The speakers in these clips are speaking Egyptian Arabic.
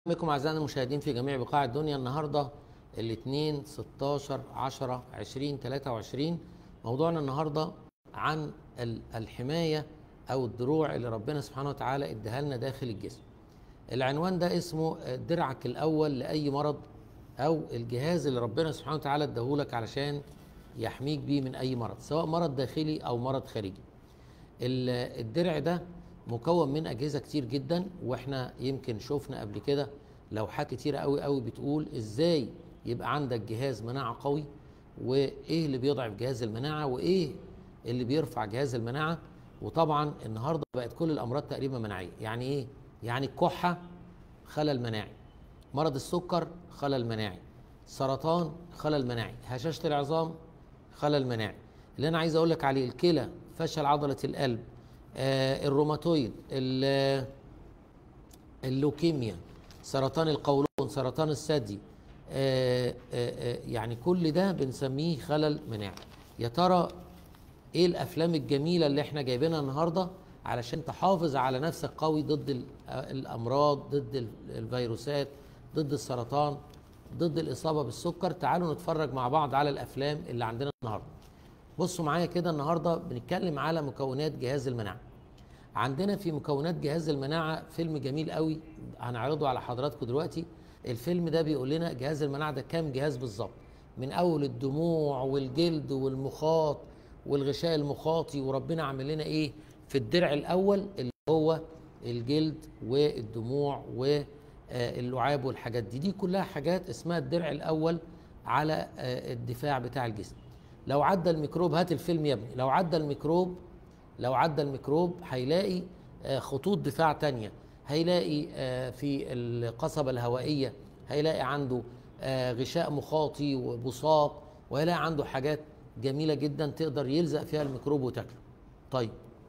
بكم اعزائنا المشاهدين في جميع بقاع الدنيا النهارده الاثنين 16 10 20 23 موضوعنا النهارده عن ال- الحمايه او الدروع اللي ربنا سبحانه وتعالى اداها لنا داخل الجسم. العنوان ده اسمه درعك الاول لاي مرض او الجهاز اللي ربنا سبحانه وتعالى اداهولك علشان يحميك بيه من اي مرض سواء مرض داخلي او مرض خارجي. ال- الدرع ده مكون من اجهزه كتير جدا واحنا يمكن شفنا قبل كده لوحات كتيره قوي قوي بتقول ازاي يبقى عندك جهاز مناعه قوي وايه اللي بيضعف جهاز المناعه وايه اللي بيرفع جهاز المناعه وطبعا النهارده بقت كل الامراض تقريبا مناعيه يعني ايه يعني الكحه خلل مناعي مرض السكر خلل مناعي سرطان خلل مناعي هشاشه العظام خلل مناعي اللي انا عايز اقول لك عليه الكلى فشل عضله القلب آه الروماتويد ال- اللوكيميا سرطان القولون سرطان الثدي آه آه آه يعني كل ده بنسميه خلل مناعي يا ترى ايه الافلام الجميله اللي احنا جايبينها النهارده علشان تحافظ على نفسك قوي ضد ال- الامراض ضد ال- الفيروسات ضد السرطان ضد الاصابه بالسكر تعالوا نتفرج مع بعض على الافلام اللي عندنا النهارده بصوا معايا كده النهارده بنتكلم على مكونات جهاز المناعه عندنا في مكونات جهاز المناعه فيلم جميل قوي هنعرضه على حضراتكم دلوقتي الفيلم ده بيقول لنا جهاز المناعه ده كام جهاز بالظبط من اول الدموع والجلد والمخاط والغشاء المخاطي وربنا عامل لنا ايه في الدرع الاول اللي هو الجلد والدموع واللعاب والحاجات دي دي كلها حاجات اسمها الدرع الاول على آه، الدفاع بتاع الجسم لو عدى الميكروب هات الفيلم يا ابني لو عدى الميكروب لو عدى الميكروب هيلاقي آه، خطوط دفاع تانية هيلاقي آه، في القصبة الهوائية هيلاقي عنده آه، غشاء مخاطي وبساط وهيلاقي عنده حاجات جميلة جدا تقدر يلزق فيها الميكروب وتاكله طيب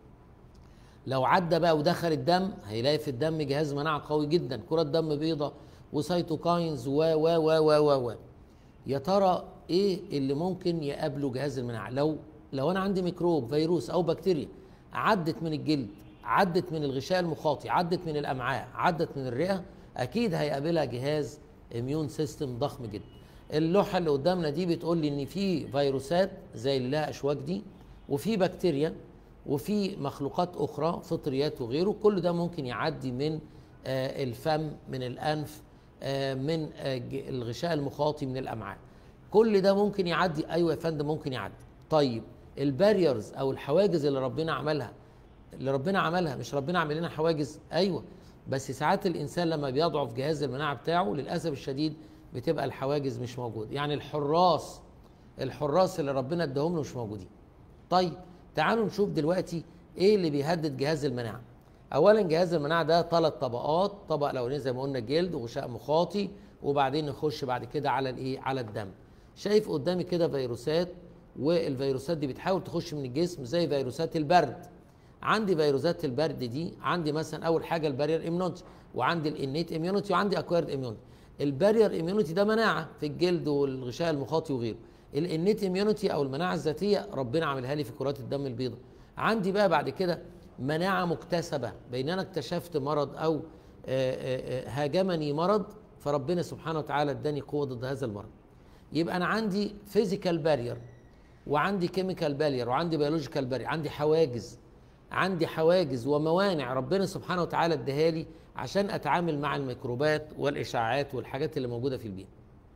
لو عدى بقى ودخل الدم هيلاقي في الدم جهاز مناعة قوي جدا كرات دم بيضاء وسيتوكاينز و و و و و و يا ترى ايه اللي ممكن يقابله جهاز المناعه لو لو انا عندي ميكروب فيروس او بكتيريا عدت من الجلد عدت من الغشاء المخاطي عدت من الامعاء عدت من الرئه اكيد هيقابلها جهاز اميون سيستم ضخم جدا اللوحه اللي قدامنا دي بتقول لي ان في فيروسات زي اللي لها اشواك دي وفي بكتيريا وفي مخلوقات اخرى فطريات وغيره كل ده ممكن يعدي من آه، الفم من الانف آه، من آه، ج- الغشاء المخاطي من الامعاء كل ده ممكن يعدي ايوه يا فندم ممكن يعدي طيب الباريرز او الحواجز اللي ربنا عملها اللي ربنا عملها مش ربنا عمل لنا حواجز ايوه بس ساعات الانسان لما بيضعف جهاز المناعه بتاعه للاسف الشديد بتبقى الحواجز مش موجوده يعني الحراس الحراس اللي ربنا اداهم له مش موجودين طيب تعالوا نشوف دلوقتي ايه اللي بيهدد جهاز المناعه اولا جهاز المناعه ده ثلاث طبقات طبق الاولاني زي ما قلنا جلد وغشاء مخاطي وبعدين نخش بعد كده على الايه على الدم شايف قدامي كده فيروسات والفيروسات دي بتحاول تخش من الجسم زي فيروسات البرد عندي فيروسات البرد دي عندي مثلا اول حاجه البارير اميونيتي وعندي الانيت اميونيتي وعندي اكويرد اميونيتي البارير اميونيتي ده مناعه في الجلد والغشاء المخاطي وغيره الانيت اميونيتي او المناعه الذاتيه ربنا عاملها لي في كرات الدم البيضاء عندي بقى بعد كده مناعه مكتسبه بين انا اكتشفت مرض او آه، آه، آه، هاجمني مرض فربنا سبحانه وتعالى اداني قوه ضد هذا المرض يبقى انا عندي فيزيكال بارير وعندي كيميكال بارير وعندي بيولوجيكال بارير عندي حواجز عندي حواجز وموانع ربنا سبحانه وتعالى اداها لي عشان اتعامل مع الميكروبات والاشعاعات والحاجات اللي موجوده في البيئه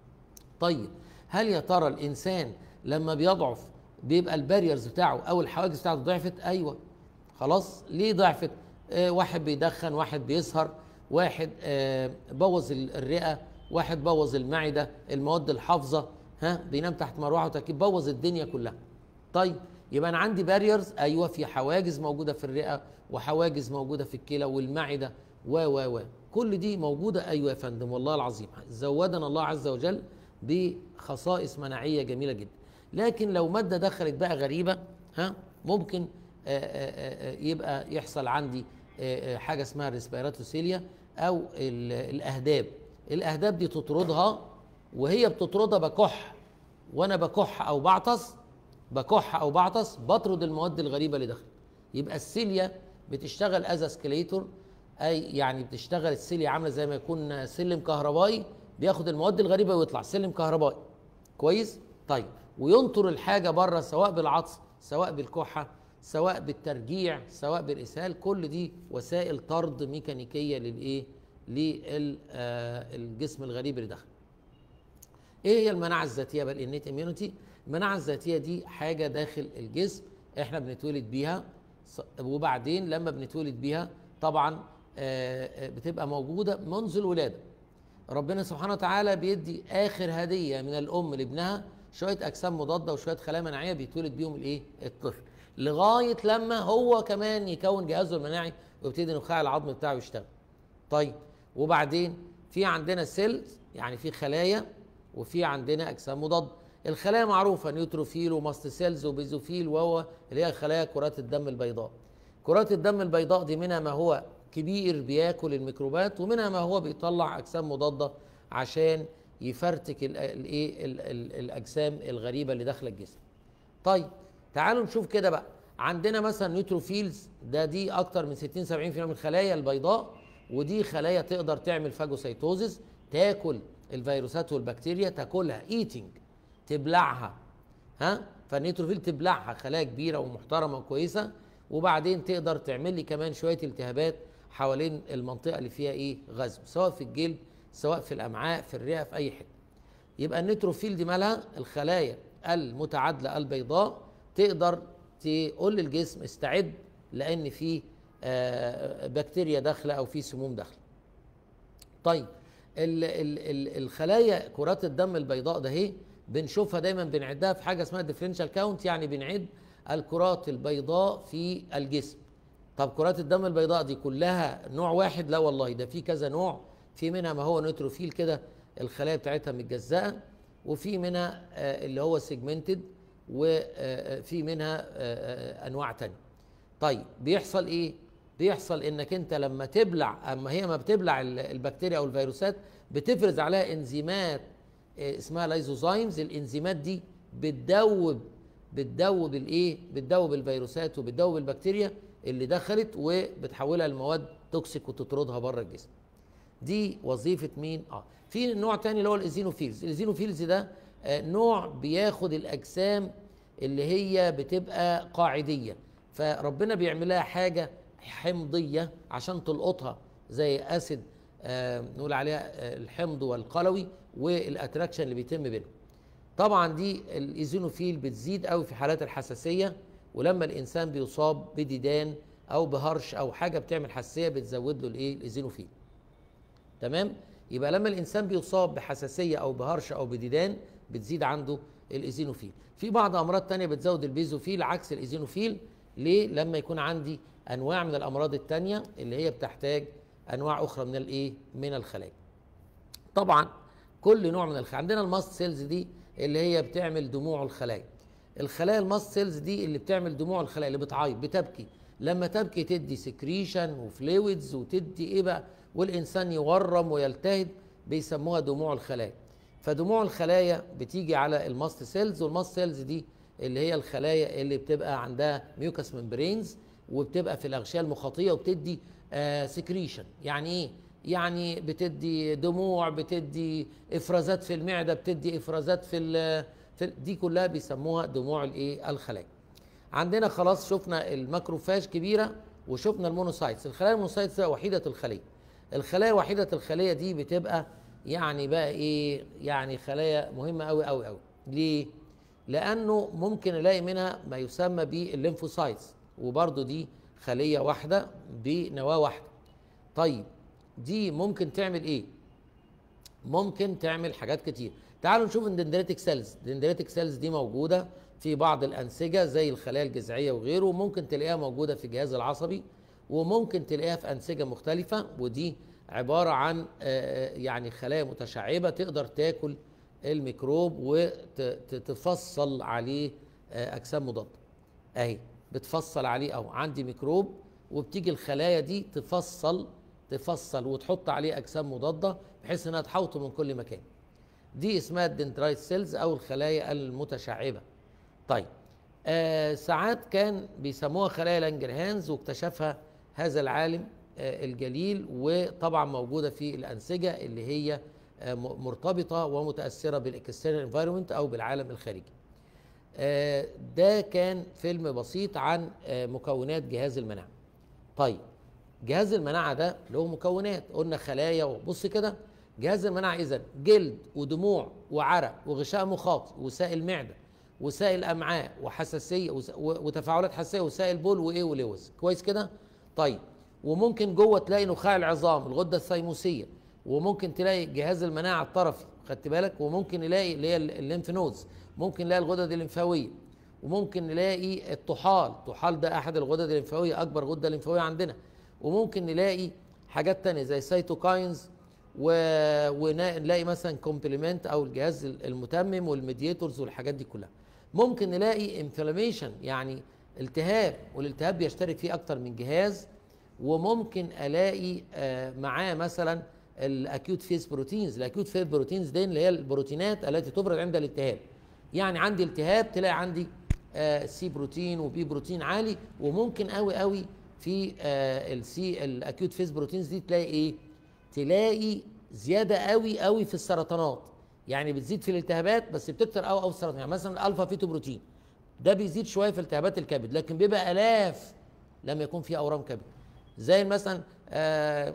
طيب هل يا ترى الانسان لما بيضعف بيبقى الباريرز بتاعه او الحواجز بتاعته ضعفت ايوه خلاص ليه ضعفت آه واحد بيدخن واحد بيسهر واحد آه بوظ ال- الرئه واحد بوظ المعده المواد الحافظه ها بينام تحت مروحه وتكييف بوظ الدنيا كلها طيب يبقى انا عندي باريرز ايوه في حواجز موجوده في الرئه وحواجز موجوده في الكلى والمعده و و و كل دي موجوده ايوه يا فندم والله العظيم زودنا الله عز وجل بخصائص مناعيه جميله جدا لكن لو ماده دخلت بقى غريبه ها ممكن آه، آه، آه، يبقى يحصل عندي آه، آه، حاجه اسمها ريسبيراتوسيليا او ال- الاهداب الاهداب دي تطردها وهي بتطردها بكح وانا بكح او بعطس بكح او بعطس بطرد المواد الغريبه اللي داخل يبقى السيليا بتشتغل از اسكليتور اي يعني بتشتغل السيليا عامله زي ما يكون سلم كهربائي بياخد المواد الغريبه ويطلع سلم كهربائي كويس طيب وينطر الحاجه بره سواء بالعطس سواء بالكحه سواء بالترجيع سواء بالاسهال كل دي وسائل طرد ميكانيكيه للايه للجسم الغريب اللي دخل ايه هي المناعه الذاتيه بقى الانيت اميونيتي المناعه الذاتيه دي حاجه داخل الجسم احنا بنتولد بيها وبعدين لما بنتولد بيها طبعا بتبقى موجوده منذ الولاده ربنا سبحانه وتعالى بيدي اخر هديه من الام لابنها شويه اجسام مضاده وشويه خلايا مناعيه بيتولد بيهم الايه الطفل لغايه لما هو كمان يكون جهازه المناعي ويبتدي النخاع العظمي بتاعه يشتغل طيب وبعدين في عندنا سيلز يعني في خلايا وفي عندنا اجسام مضاده الخلايا معروفه نيوتروفيل وماست سيلز وبيزوفيل وهو اللي هي خلايا كرات الدم البيضاء كرات الدم البيضاء دي منها ما هو كبير بياكل الميكروبات ومنها ما هو بيطلع اجسام مضاده عشان يفرتك الايه الاجسام الغريبه اللي داخله الجسم طيب تعالوا نشوف كده بقى عندنا مثلا نيوتروفيلز ده دي اكتر من 60 70% من الخلايا البيضاء ودي خلايا تقدر تعمل فاجوسيتوزيس تاكل الفيروسات والبكتيريا تاكلها ايتنج تبلعها ها فالنيوتروفيل تبلعها خلايا كبيره ومحترمه وكويسه وبعدين تقدر تعمل لي كمان شويه التهابات حوالين المنطقه اللي فيها ايه غزو سواء في الجلد سواء في الامعاء في الرئه في اي حته يبقى النيتروفيل دي مالها الخلايا المتعادله البيضاء تقدر تقول للجسم استعد لان في بكتيريا داخله او في سموم داخله طيب ال ال ال الخلايا كرات الدم البيضاء ده اهي بنشوفها دايما بنعدها في حاجه اسمها ديفرنشال كاونت يعني بنعد الكرات البيضاء في الجسم طب كرات الدم البيضاء دي كلها نوع واحد لا والله ده في كذا نوع في منها ما هو نيتروفيل كده الخلايا بتاعتها متجزأة وفي منها اللي هو سيجمنتد وفي منها انواع تانية طيب بيحصل ايه بيحصل انك انت لما تبلع اما هي ما بتبلع البكتيريا او الفيروسات بتفرز عليها انزيمات اسمها لايزوزايمز الانزيمات دي بتدوب بتدوب الايه بتدوب الفيروسات وبتدوب البكتيريا اللي دخلت وبتحولها لمواد توكسيك وتطردها بره الجسم دي وظيفه مين اه في نوع تاني اللي هو الايزينوفيلز الايزينوفيلز ده آه نوع بياخد الاجسام اللي هي بتبقى قاعديه فربنا بيعملها حاجه حمضيه عشان تلقطها زي اسيد آه نقول عليها آه الحمض والقلوي والاتراكشن اللي بيتم بينهم طبعا دي الايزينوفيل بتزيد قوي في حالات الحساسيه ولما الانسان بيصاب بديدان او بهرش او حاجه بتعمل حساسيه بتزود له الايه الايزينوفيل تمام يبقى لما الانسان بيصاب بحساسيه او بهرش او بديدان بتزيد عنده الايزينوفيل في بعض امراض تانية بتزود البيزوفيل عكس الايزينوفيل ليه لما يكون عندي انواع من الامراض التانية اللي هي بتحتاج انواع اخرى من الايه من الخلايا طبعا كل نوع من الخلايا عندنا الماست سيلز دي اللي هي بتعمل دموع الخلايا الخلايا الماست سيلز دي اللي بتعمل دموع الخلايا اللي بتعيط بتبكي لما تبكي تدي سكريشن وفلويدز وتدي ايه بقى والانسان يورم ويلتهب بيسموها دموع الخلايا فدموع الخلايا بتيجي على الماست سيلز والماست سيلز دي اللي هي الخلايا اللي بتبقى عندها ميوكاس ممبرينز وبتبقى في الاغشيه المخاطيه وبتدي آه سكريشن يعني ايه يعني بتدي دموع بتدي افرازات في المعده بتدي افرازات في, في دي كلها بيسموها دموع الايه الخلايا عندنا خلاص شفنا الماكروفاج كبيره وشفنا المونوسايتس الخلايا المونوسايتس وحيده الخليه الخلايا وحيده الخليه دي بتبقى يعني بقى ايه يعني خلايا مهمه قوي قوي قوي ليه لانه ممكن الاقي منها ما يسمى بالليمفوسايتس وبرضه دي خليه واحده بنواه واحده طيب دي ممكن تعمل ايه ممكن تعمل حاجات كتير تعالوا نشوف الدندريتك سيلز الدندريتك سيلز دي موجوده في بعض الانسجه زي الخلايا الجذعيه وغيره ممكن تلاقيها موجوده في الجهاز العصبي وممكن تلاقيها في انسجه مختلفه ودي عباره عن يعني خلايا متشعبه تقدر تاكل الميكروب وتفصل عليه اجسام مضاده اهي بتفصل عليه او عندي ميكروب وبتيجي الخلايا دي تفصل تفصل وتحط عليه اجسام مضاده بحيث انها تحوطه من كل مكان دي اسمها الدندرايت سيلز او الخلايا المتشعبه طيب آه ساعات كان بيسموها خلايا لانجرهانز واكتشفها هذا العالم آه، الجليل وطبعا موجوده في الانسجه اللي هي آه، م- مرتبطه ومتاثره بالاكسترنال انفايرمنت او بالعالم الخارجي. آه، ده كان فيلم بسيط عن آه، مكونات جهاز المناعه. طيب جهاز المناعه ده له مكونات قلنا خلايا وبص كده جهاز المناعه اذا جلد ودموع وعرق وغشاء مخاطي وسائل معده وسائل امعاء وحساسيه وس- و- وتفاعلات حساسيه وسائل بول وايه ولوز كويس كده طيب وممكن جوه تلاقي نخاع العظام الغده الثيموسيه وممكن تلاقي جهاز المناعه الطرفي خدت بالك وممكن نلاقي اللي هي الليمف نودز ممكن نلاقي الغدد الليمفاويه وممكن نلاقي الطحال الطحال ده احد الغدد الليمفاويه اكبر غده ليمفاويه عندنا وممكن نلاقي حاجات تانية زي سيتوكاينز و... ونلاقي مثلا كومبلمنت او الجهاز المتمم والميدياتورز والحاجات دي كلها ممكن نلاقي انفلاميشن يعني التهاب والالتهاب بيشترك فيه اكتر من جهاز وممكن الاقي آه، معاه مثلا الاكيوت فيس بروتينز الاكيوت فيس بروتينز دي اللي هي البروتينات التي تفرز عند الالتهاب يعني عندي التهاب تلاقي عندي آه، سي بروتين وبي بروتين عالي وممكن قوي قوي في آه، السي الاكيوت فيس بروتينز دي تلاقي ايه تلاقي زياده قوي قوي في السرطانات يعني بتزيد في الالتهابات بس بتكتر قوي قوي في السرطان يعني مثلا الالفا فيتو بروتين ده بيزيد شويه في التهابات الكبد لكن بيبقى الاف لما يكون في اورام كبد زي مثلا آه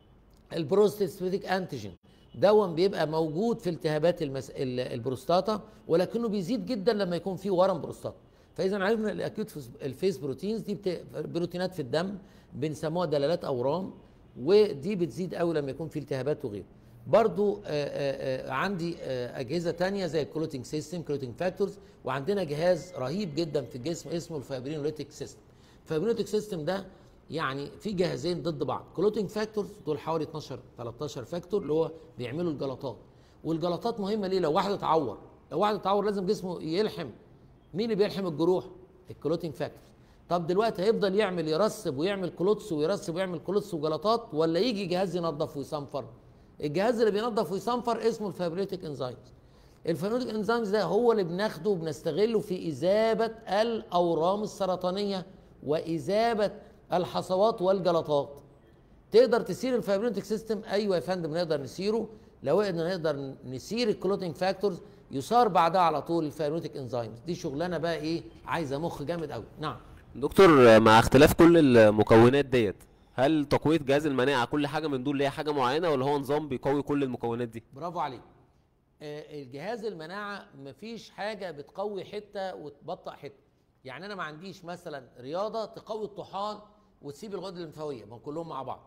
البروستاتيك انتيجين دون بيبقى موجود في التهابات المس... ال- البروستاتا ولكنه بيزيد جدا لما يكون في ورم بروستاتا فاذا عرفنا الاكيوت فيس- الفيس بروتينز دي بت... بروتينات في الدم بنسموها دلالات اورام ودي بتزيد قوي لما يكون في التهابات وغيره برضو آه، آه، آه، عندي آه، اجهزه تانية زي الكلوتينج سيستم كلوتينج فاكتورز وعندنا جهاز رهيب جدا في الجسم اسمه الفايبرينوليتيك سيستم الفايبرينوليتيك سيستم ده يعني في جهازين ضد بعض كلوتينج فاكتورز دول حوالي 12 13 فاكتور اللي هو بيعملوا الجلطات والجلطات مهمه ليه لو واحد اتعور لو واحد اتعور لازم جسمه يلحم مين اللي بيلحم الجروح الكلوتينج فاكتورز طب دلوقتي هيفضل يعمل يرسب ويعمل كلوتس ويرسب ويعمل كلوتس وجلطات ولا يجي جهاز ينظف ويصنفر الجهاز اللي بينظف ويصنفر اسمه الفابريتيك انزيمز الفابريتيك انزيمز ده هو اللي بناخده وبنستغله في اذابه الاورام السرطانيه واذابه الحصوات والجلطات تقدر تسير الفايبرينتيك سيستم ايوه يا فندم نقدر نسيره لو قدرنا نقدر نسير الكلوتينج فاكتورز يصار بعدها على طول الفايبرينتيك انزيمز دي شغلانه بقى ايه عايزه مخ جامد قوي نعم دكتور مع اختلاف كل المكونات ديت هل تقوية جهاز المناعة كل حاجة من دول ليها حاجة معينة ولا هو نظام بيقوي كل المكونات دي؟ برافو عليك آه، الجهاز المناعه مفيش حاجه بتقوي حته وتبطئ حته يعني انا ما عنديش مثلا رياضه تقوي الطحال وتسيب الغدد الليمفاويه ما هم كلهم مع بعض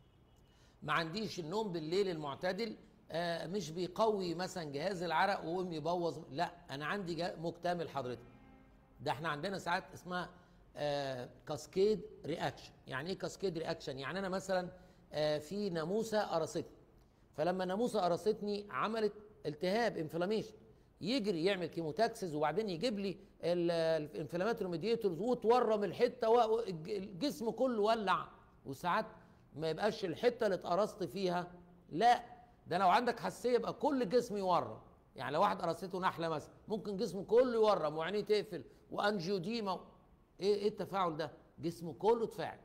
ما عنديش النوم بالليل المعتدل آه، مش بيقوي مثلا جهاز العرق ويقوم يبوظ لا انا عندي جه- مكتمل حضرتك ده احنا عندنا ساعات اسمها آه كاسكيد رياكشن يعني ايه كاسكيد رياكشن يعني انا مثلا آه في ناموسه قرصتني فلما الناموسه قرصتني عملت التهاب انفلاميشن يجري يعمل كيموتاكسس وبعدين يجيب لي الانفلاماتوري ميديتورز وتورم الحته و- والج- الجسم كله ولع وساعات ما يبقاش الحته اللي اتقرصت فيها لا ده لو عندك حساسيه يبقى كل الجسم يورم يعني لو واحد قرصته نحله مثلا ممكن جسمه كله يورم وعينيه تقفل وانجيوديما ايه ايه التفاعل ده جسمه كله اتفاعل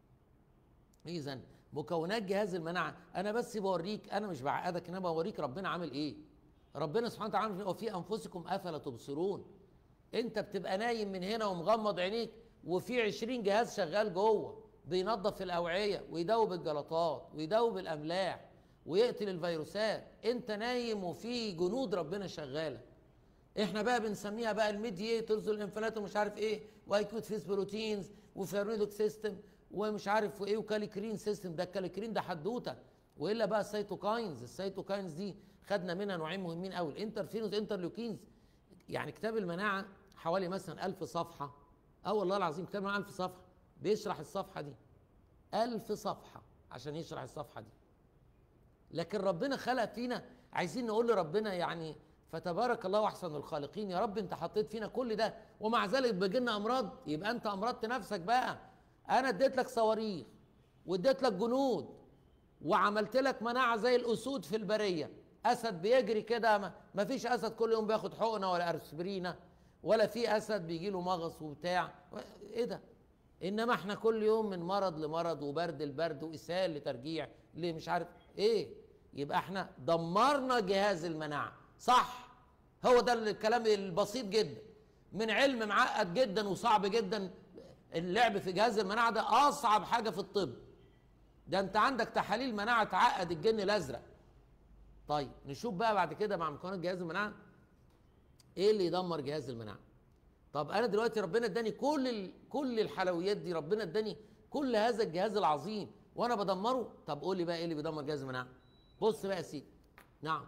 اذا مكونات جهاز المناعه انا بس بوريك انا مش بعقدك انا بوريك ربنا عامل ايه ربنا سبحانه وتعالى عامل إيه؟ وفي انفسكم افلا تبصرون انت بتبقى نايم من هنا ومغمض عينيك وفي 20 جهاز شغال جوه بينظف الاوعيه ويدوب الجلطات ويدوب الاملاح ويقتل الفيروسات انت نايم وفي جنود ربنا شغاله احنا بقى بنسميها بقى الميدياتورز والانفلات ومش عارف ايه وايكوت فيس بروتينز وفيرميدوك سيستم ومش عارف ايه وكاليكرين سيستم ده الكاليكرين ده حدوته والا بقى السيتوكاينز السيتوكاينز دي خدنا منها نوعين مهمين قوي الانترفيرونز انترلوكينز يعني كتاب المناعه حوالي مثلا ألف صفحه اه والله العظيم كتاب المناعه ألف صفحه بيشرح الصفحه دي ألف صفحه عشان يشرح الصفحه دي لكن ربنا خلق فينا عايزين نقول لربنا يعني فتبارك الله احسن الخالقين يا رب انت حطيت فينا كل ده ومع ذلك بيجي لنا امراض يبقى انت امرضت نفسك بقى انا اديت لك صواريخ واديت لك جنود وعملت لك مناعه زي الاسود في البريه اسد بيجري كده ما- ما فيش اسد كل يوم بياخد حقنه ولا اسبرينه ولا في اسد بيجي له مغص وبتاع ايه ده انما احنا كل يوم من مرض لمرض وبرد لبرد واسهال لترجيع ليه مش عارف ايه يبقى احنا دمرنا جهاز المناعه صح هو ده الكلام البسيط جدا من علم معقد جدا وصعب جدا اللعب في جهاز المناعه ده اصعب حاجه في الطب ده انت عندك تحاليل مناعه تعقد الجن الازرق طيب نشوف بقى بعد كده مع مكونات جهاز المناعه ايه اللي يدمر جهاز المناعه طب انا دلوقتي ربنا اداني كل ال... كل الحلويات دي ربنا اداني كل هذا الجهاز العظيم وانا بدمره طب قول لي بقى ايه اللي بيدمر جهاز المناعه بص بقى يا سيدي نعم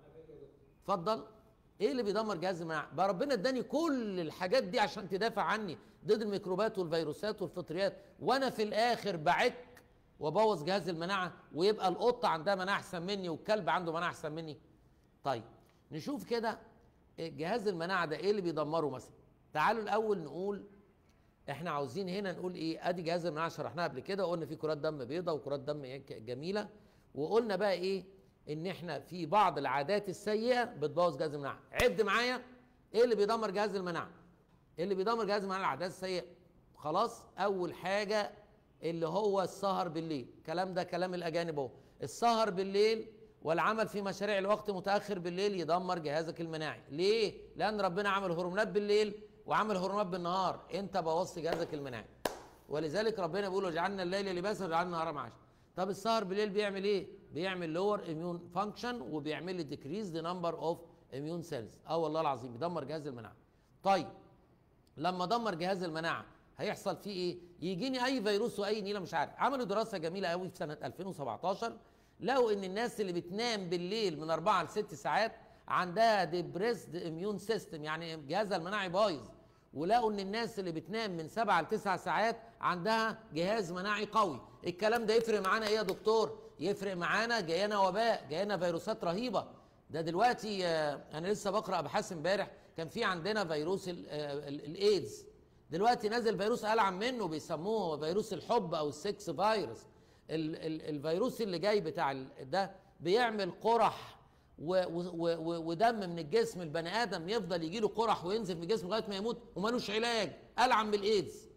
اتفضل ايه اللي بيدمر جهاز المناعه بقى ربنا اداني كل الحاجات دي عشان تدافع عني ضد الميكروبات والفيروسات والفطريات وانا في الاخر بعك وابوظ جهاز المناعه ويبقى القطه عندها مناعه احسن مني والكلب عنده مناعه احسن مني طيب نشوف كده جهاز المناعه ده ايه اللي بيدمره مثلا تعالوا الاول نقول احنا عاوزين هنا نقول ايه ادي جهاز المناعه شرحناها قبل كده وقلنا في كرات دم بيضاء وكرات دم جميله وقلنا بقى ايه ان احنا في بعض العادات السيئه بتبوظ جهاز المناعه عد معايا ايه اللي بيدمر جهاز المناعه ايه اللي بيدمر جهاز المناعه العادات السيئه خلاص اول حاجه اللي هو السهر بالليل الكلام ده كلام الاجانب اهو السهر بالليل والعمل في مشاريع الوقت متاخر بالليل يدمر جهازك المناعي ليه لان ربنا عمل هرمونات بالليل وعمل هرمونات بالنهار انت بوظت جهازك المناعي ولذلك ربنا بيقول وجعلنا الليل لباسا وجعلنا النهار معاشا طب السهر بالليل بيعمل ايه بيعمل لور اميون فانكشن وبيعمل لي ديكريز ذا نمبر اوف اميون سيلز اه والله العظيم بيدمر جهاز المناعه طيب لما دمر جهاز المناعه هيحصل فيه ايه يجيني اي فيروس واي نيله مش عارف عملوا دراسه جميله قوي في سنه 2017 لقوا ان الناس اللي بتنام بالليل من 4 ل 6 ساعات عندها ديبريسد اميون سيستم يعني جهازها المناعي بايظ ولقوا ان الناس اللي بتنام من 7 ل 9 ساعات عندها جهاز مناعي قوي الكلام ده يفرق معانا ايه يا دكتور يفرق معانا جاينا وباء جاينا فيروسات رهيبه ده دلوقتي انا لسه بقرا ابحاث امبارح كان في عندنا فيروس الايدز دلوقتي نازل فيروس العن منه بيسموه فيروس الحب او السكس فيروس ال ال الفيروس اللي جاي بتاع ده بيعمل قرح و و و ودم من الجسم البني ادم يفضل يجي له قرح وينزل في الجسم لغايه ما يموت ومالوش علاج العن بالايدز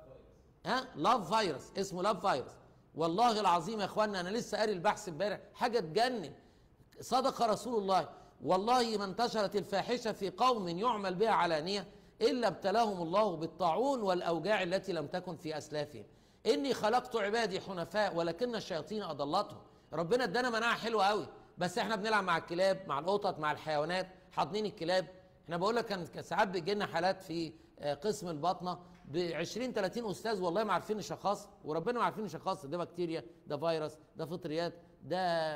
ها لاف فيروس اسمه لاف فيروس والله العظيم يا اخوانا انا لسه قاري البحث امبارح حاجه تجنن صدق رسول الله والله ما انتشرت الفاحشه في قوم يعمل بها علانيه الا ابتلاهم الله بالطاعون والاوجاع التي لم تكن في اسلافهم اني خلقت عبادي حنفاء ولكن الشياطين اضلتهم ربنا ادانا مناعه حلوه قوي بس احنا بنلعب مع الكلاب مع القطط مع الحيوانات حاضنين الكلاب احنا بقول لك كان ساعات بيجي لنا حالات في قسم البطنه ب 20 30 استاذ والله ما عارفين نشخص وربنا ما عارفين نشخص ده بكتيريا ده فيروس ده فطريات ده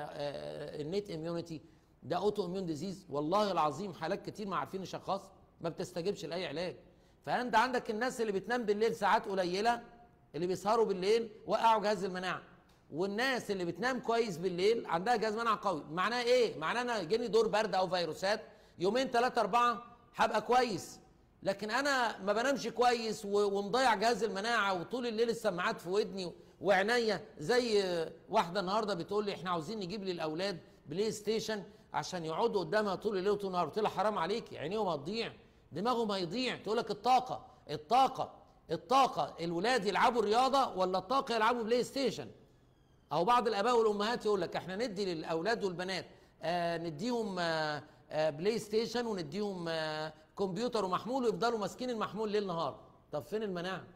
النت اميونيتي ده اوتو اميون ديزيز والله العظيم حالات كتير ما عارفين نشخص ما بتستجيبش لاي علاج فانت عندك الناس اللي بتنام بالليل ساعات قليله اللي بيسهروا بالليل وقعوا جهاز المناعه والناس اللي بتنام كويس بالليل عندها جهاز مناعه قوي معناه ايه معناه انا يجيني دور برد او فيروسات يومين ثلاثه اربعه هبقى كويس لكن انا ما بنامش كويس ومضيع جهاز المناعه وطول الليل السماعات في ودني وعينيا زي واحده النهارده بتقول لي احنا عاوزين نجيب للاولاد بلاي ستيشن عشان يقعدوا قدامها طول الليل وطول النهار قلت لها حرام عليكي عينيهم هتضيع دماغهم هيضيع تقول لك الطاقه الطاقه الطاقه الولاد يلعبوا رياضه ولا الطاقه يلعبوا بلاي ستيشن او بعض الاباء والامهات يقول لك احنا ندي للاولاد والبنات آه نديهم آه آه بلاي ستيشن ونديهم آه كمبيوتر ومحمول ويفضلوا ماسكين المحمول ليل نهار طب فين المناعه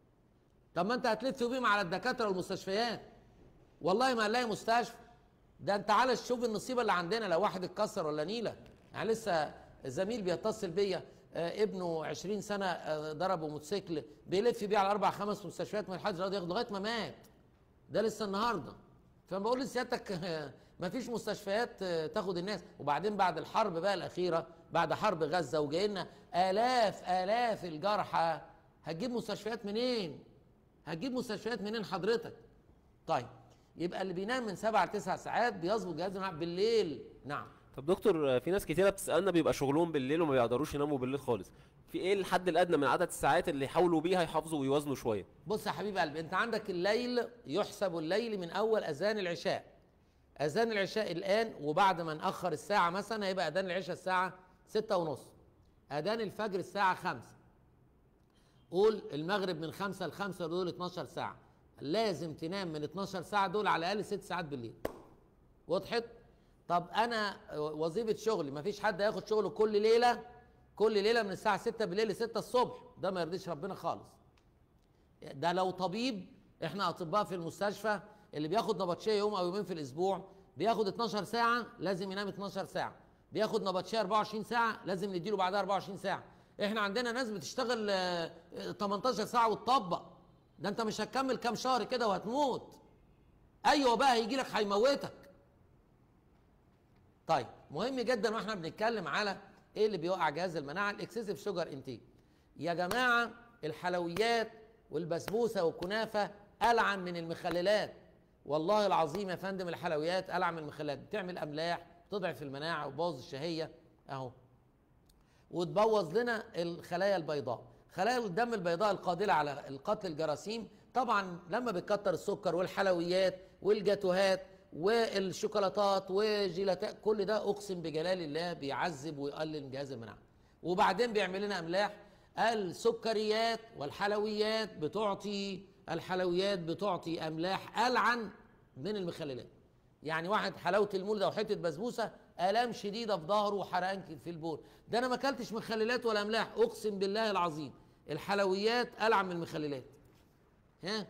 طب ما انت هتلف بيهم على الدكاتره والمستشفيات والله ما هنلاقي مستشفى ده انت تعالى شوف النصيبه اللي عندنا لو واحد اتكسر ولا نيله يعني لسه زميل بيتصل بيا آه ابنه 20 سنه آه ضربه موتوسيكل بيلف بيه على اربع خمس مستشفيات ما حدش راضي ياخده لغايه ما مات ده لسه النهارده فبقول لسيادتك ما فيش مستشفيات تاخد الناس وبعدين بعد الحرب بقى الاخيره بعد حرب غزه وجاي لنا الاف الاف الجرحى هتجيب مستشفيات منين؟ هتجيب مستشفيات منين حضرتك؟ طيب يبقى اللي بينام من سبع لتسع ساعات بيظبط جهاز المناعه بالليل نعم طب دكتور في ناس كتيره بتسالنا بيبقى شغلهم بالليل وما بيقدروش يناموا بالليل خالص في ايه الحد الادنى من عدد الساعات اللي يحاولوا بيها يحافظوا ويوازنوا شويه بص يا حبيب قلبي انت عندك الليل يحسب الليل من اول اذان العشاء اذان العشاء الان وبعد ما ناخر الساعه مثلا هيبقى اذان العشاء الساعه ستة ونص اذان الفجر الساعه خمسة قول المغرب من خمسة لخمسة دول 12 ساعة لازم تنام من 12 ساعة دول على الأقل ست ساعات بالليل وضحت؟ طب أنا وظيفة شغلي مفيش حد هياخد شغله كل ليلة كل ليلة من الساعة 6 بالليل ل 6 الصبح ده ما يرضيش ربنا خالص ده لو طبيب احنا اطباء في المستشفى اللي بياخد نبطشيه يوم او يومين في الاسبوع بياخد 12 ساعه لازم ينام 12 ساعه بياخد نبطشيه 24 ساعه لازم نديله بعدها 24 ساعه احنا عندنا ناس بتشتغل آه، آه، 18 ساعه وتطبق ده انت مش هتكمل كام شهر كده وهتموت ايوه بقى هيجي لك هيموتك طيب مهم جدا واحنا بنتكلم على ايه اللي بيوقع جهاز المناعه الاكسسيف شوجر انتيك يا جماعه الحلويات والبسبوسه والكنافه العن من المخللات والله العظيم يا فندم الحلويات العن من المخللات بتعمل املاح بتضعف المناعه وتبوظ الشهيه اهو وتبوظ لنا الخلايا البيضاء خلايا الدم البيضاء القادرة على القتل الجراثيم طبعا لما بتكتر السكر والحلويات والجاتوهات والشوكولاتات وجيلاتات كل ده اقسم بجلال الله بيعذب ويقلل جهاز المناعه وبعدين بيعمل لنا املاح السكريات والحلويات بتعطي الحلويات بتعطي املاح العن من المخللات يعني واحد حلاوه المولد او حته بسبوسه الام شديده في ظهره وحرقان في البول ده انا ما اكلتش مخللات ولا املاح اقسم بالله العظيم الحلويات العن من المخللات ها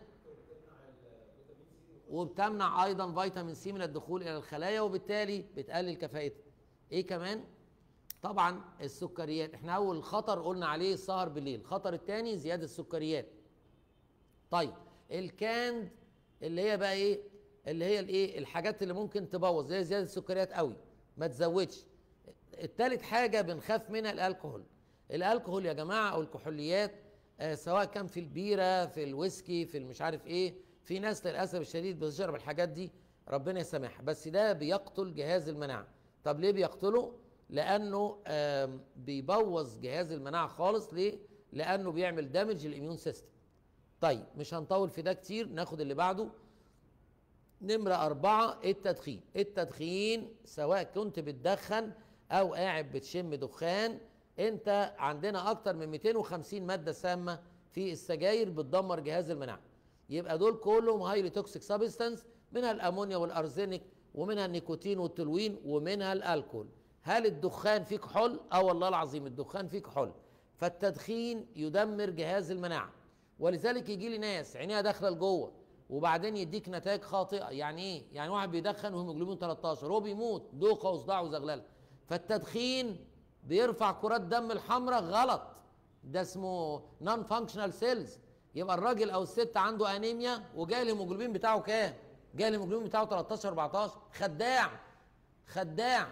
وبتمنع ايضا فيتامين سي من الدخول الى الخلايا وبالتالي بتقلل كفاءتها ايه كمان طبعا السكريات احنا اول خطر قلنا عليه السهر بالليل الخطر الثاني زياده السكريات طيب الكاند اللي هي بقى ايه اللي هي الايه الحاجات اللي ممكن تبوظ زي زياده السكريات قوي ما تزودش التالت حاجه بنخاف منها الالكحول الالكحول يا جماعه او الكحوليات آه سواء كان في البيره في الويسكي في المش عارف ايه في ناس للاسف الشديد بتشرب الحاجات دي ربنا يسامحها بس ده بيقتل جهاز المناعه طب ليه بيقتله لانه آم، بيبوظ جهاز المناعه خالص ليه لانه بيعمل دامج للاميون سيستم طيب مش هنطول في ده كتير ناخد اللي بعده نمرة أربعة التدخين التدخين سواء كنت بتدخن أو قاعد بتشم دخان أنت عندنا أكتر من 250 مادة سامة في السجاير بتدمر جهاز المناعة يبقى دول كلهم هايلي توكسيك سبستانس منها الأمونيا والأرزينيك ومنها النيكوتين والتلوين ومنها الألكول هل الدخان فيه كحول؟ اه والله العظيم الدخان فيه كحول فالتدخين يدمر جهاز المناعة ولذلك يجي لي ناس عينيها داخله لجوه وبعدين يديك نتائج خاطئه يعني ايه يعني واحد بيدخن وهيموجلوبين 13 هو بيموت دوخه وصداع وزغلله فالتدخين بيرفع كرات دم الحمراء غلط ده اسمه نون فانكشنال سيلز يبقى الراجل او الست عنده انيميا وجاي الهيموجلوبين بتاعه كام جاي الهيموجلوبين بتاعه 13 14 خداع خداع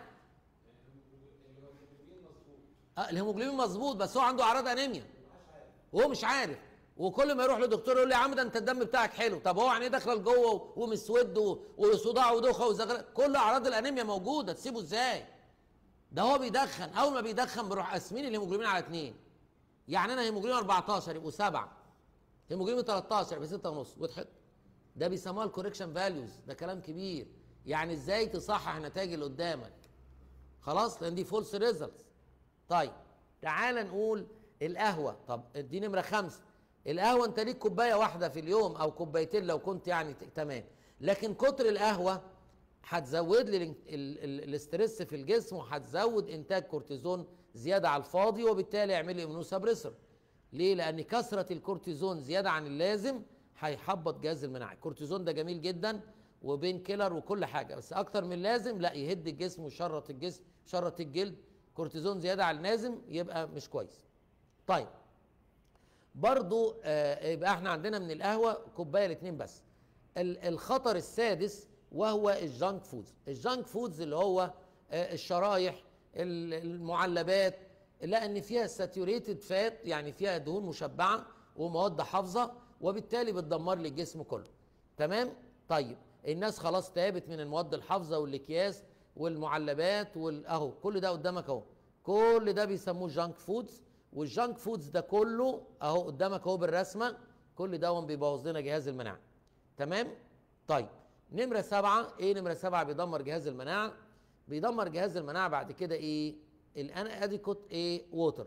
آه الهيموجلوبين مظبوط بس هو عنده اعراض انيميا وهو مش عارف وكل ما يروح لدكتور يقول له يا عم ده انت الدم بتاعك حلو طب هو عينيه داخله لجوه ومسود و- وصداع ودوخه وزغلله كل اعراض الانيميا موجوده تسيبه ازاي ده هو بيدخن اول ما بيدخن بيروح قاسمين الهيموجلوبين على اثنين يعني انا هيموجلوبين 14 يبقوا سبعه هيموجلوبين 13 يبقى 6 ونص وضحت ده بيسموها الكوريكشن فاليوز ده كلام كبير يعني ازاي تصحح النتائج اللي قدامك خلاص لان دي فولس ريزلتس طيب تعال نقول القهوه طب دي نمره خمسه القهوه انت ليك كوبايه واحده في اليوم او كوبايتين لو كنت يعني ت- تمام لكن كتر القهوه هتزود لي الان- ال- ال- الاسترس في الجسم وهتزود انتاج كورتيزون زياده على الفاضي وبالتالي يعمل لي امينوسابريسور ليه لان كثره الكورتيزون زياده عن اللازم هيحبط جهاز المناعه الكورتيزون ده جميل جدا وبين كيلر وكل حاجه بس اكتر من اللازم لا يهد الجسم ويشرط الجسم يشرط الجلد كورتيزون زياده عن اللازم يبقى مش كويس طيب برضو آه، يبقى احنا عندنا من القهوه كوبايه الاثنين بس ال- الخطر السادس وهو الجانك فودز الجانك فودز اللي هو آه، الشرايح ال- المعلبات لان فيها ساتوريتد فات يعني فيها دهون مشبعه ومواد حافظه وبالتالي بتدمر لي الجسم كله تمام طيب الناس خلاص تابت من المواد الحافظه والاكياس والمعلبات والاهو كل ده قدامك اهو كل ده بيسموه جانك فودز والجانك فودز ده كله اهو قدامك اهو بالرسمه كل ده بيبوظ لنا جهاز المناعه تمام طيب نمره سبعه ايه نمره سبعه بيدمر جهاز المناعه بيدمر جهاز المناعه بعد كده ايه الان اديكوت ايه ووتر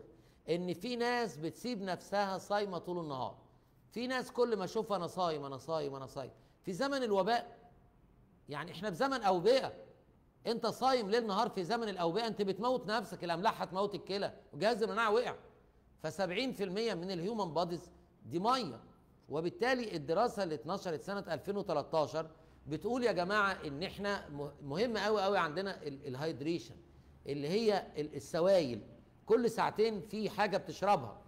ان في ناس بتسيب نفسها صايمه طول النهار في ناس كل ما اشوف انا صايم انا صايم انا صايم في زمن الوباء يعني احنا في زمن اوبئه انت صايم ليل نهار في زمن الاوبئه انت بتموت نفسك الاملاح هتموت الكلى وجهاز المناعه وقع ف70% من الهيومن بوديز دي ميه وبالتالي الدراسه اللي اتنشرت سنه 2013 بتقول يا جماعه ان احنا م- مهم قوي قوي عندنا ال- الهيدريشن اللي هي ال- السوائل كل ساعتين في حاجه بتشربها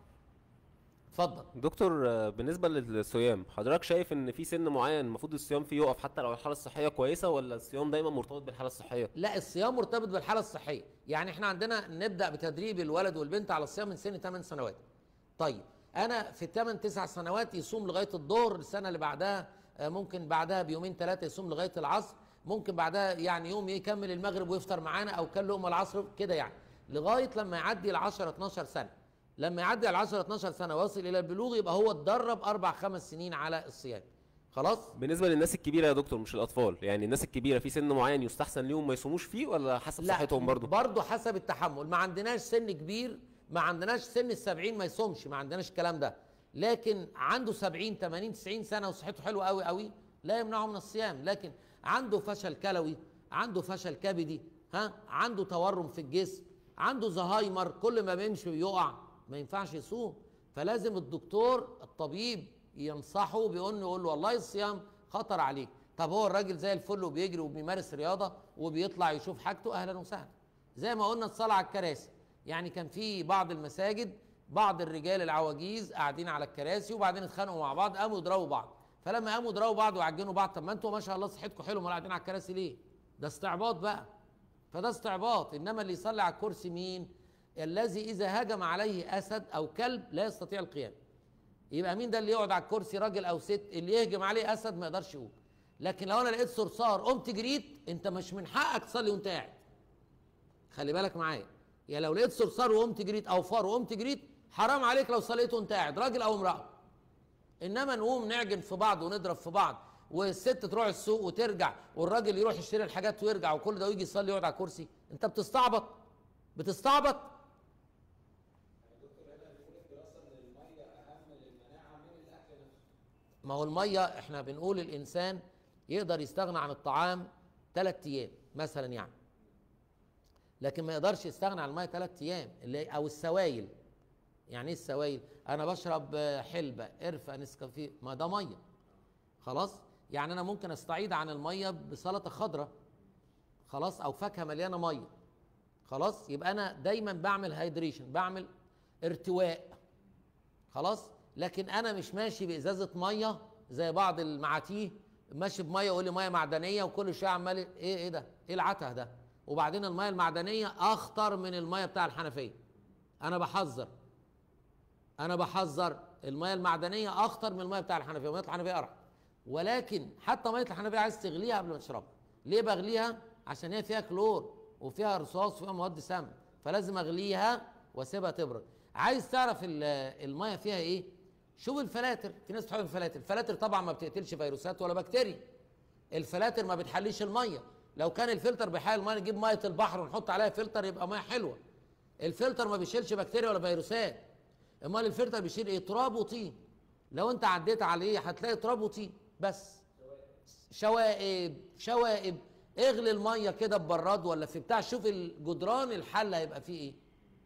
اتفضل دكتور آه، بالنسبة للصيام حضرتك شايف ان في سن معين المفروض الصيام فيه يقف حتى لو الحالة الصحية كويسة ولا الصيام دايما مرتبط بالحالة الصحية لا الصيام مرتبط بالحاله الصحيه يعني احنا عندنا نبدا بتدريب الولد والبنت على الصيام من سن 8 سنوات طيب انا في 8 9 سنوات يصوم لغايه الظهر السنه اللي بعدها آه، ممكن بعدها بيومين ثلاثه يصوم لغايه العصر ممكن بعدها يعني يوم يكمل المغرب ويفطر معانا او كل لقمه العصر كده يعني لغايه لما يعدي ال 10 12 سنه لما يعدي ال 10 12 سنه ويصل الى البلوغ يبقى هو اتدرب اربع خمس سنين على الصيام خلاص بالنسبة للناس الكبيرة يا دكتور مش الأطفال يعني الناس الكبيرة في سن معين يستحسن ليهم ما يصوموش فيه ولا حسب صحتهم برضو برضه حسب التحمل ما عندناش سن كبير ما عندناش سن السبعين ما يصومش ما عندناش الكلام ده لكن عنده سبعين ثمانين تسعين سنة وصحته حلوة قوي قوي لا يمنعه من الصيام لكن عنده فشل كلوي عنده فشل كبدي ها عنده تورم في الجسم عنده زهايمر كل ما بيمشي بيقع ما ينفعش يصوم فلازم الدكتور الطبيب ينصحه بيقول له يقول له والله الصيام خطر عليك طب هو الراجل زي الفل وبيجري وبيمارس رياضه وبيطلع يشوف حاجته اهلا وسهلا زي ما قلنا الصلاه على الكراسي يعني كان في بعض المساجد بعض الرجال العواجيز قاعدين على الكراسي وبعدين اتخانقوا مع بعض قاموا يضربوا بعض فلما قاموا يضربوا بعض ويعجنوا بعض طب ما انتوا ما شاء الله صحتكم حلوه امال قاعدين على الكراسي ليه؟ ده استعباط بقى فده استعباط انما اللي يصلي على الكرسي مين؟ الذي اذا هجم عليه اسد او كلب لا يستطيع القيام يبقى مين ده اللي يقعد على الكرسي راجل او ست اللي يهجم عليه اسد ما يقدرش يقوم لكن لو انا لقيت صرصار قمت جريت انت مش من حقك تصلي وانت قاعد خلي بالك معايا يا لو لقيت صرصار وقمت جريت او فار وقمت جريت حرام عليك لو صليت وانت قاعد راجل او امراه انما نقوم نعجن في بعض ونضرب في بعض والست تروح السوق وترجع والراجل يروح يشتري الحاجات ويرجع وكل ده ويجي يصلي يقعد على الكرسي انت بتستعبط بتستعبط ما هو الميه احنا بنقول الانسان يقدر يستغنى عن الطعام ثلاث ايام مثلا يعني لكن ما يقدرش يستغنى عن الميه ثلاث ايام اللي او السوائل يعني ايه السوائل انا بشرب آه، حلبه قرفه نسكافيه ما ده ميه خلاص يعني انا ممكن استعيد عن الميه بسلطه خضراء خلاص او فاكهه مليانه ميه خلاص يبقى انا دايما بعمل هيدريشن بعمل ارتواء خلاص لكن انا مش ماشي بازازه ميه زي بعض المعاتيه ماشي بميه يقول لي ميه معدنيه وكل شويه عمال ايه ايه ده ايه العته ده وبعدين الميه المعدنيه اخطر من الميه بتاع الحنفيه انا بحذر انا بحذر الميه المعدنيه اخطر من الميه بتاع الحنفيه ميه الحنفيه ارحم ولكن حتى ميه الحنفيه عايز تغليها قبل ما تشربها ليه بغليها عشان هي فيها كلور وفيها رصاص وفيها مواد سام فلازم اغليها واسيبها تبرد عايز تعرف ال- الميه فيها ايه شوف الفلاتر في ناس بتحب الفلاتر الفلاتر طبعا ما بتقتلش فيروسات ولا بكتيريا الفلاتر ما بتحليش الميه لو كان الفلتر بيحلل الميه نجيب ميه البحر ونحط عليها فلتر يبقى ميه حلوه الفلتر ما بيشيلش بكتيريا ولا فيروسات امال الفلتر بيشيل ايه تراب وطين لو انت عديت عليه هتلاقي تراب وطين بس شوائب شوائب اغلي الميه كده ببراد ولا في بتاع شوف الجدران الحل هيبقى فيه ايه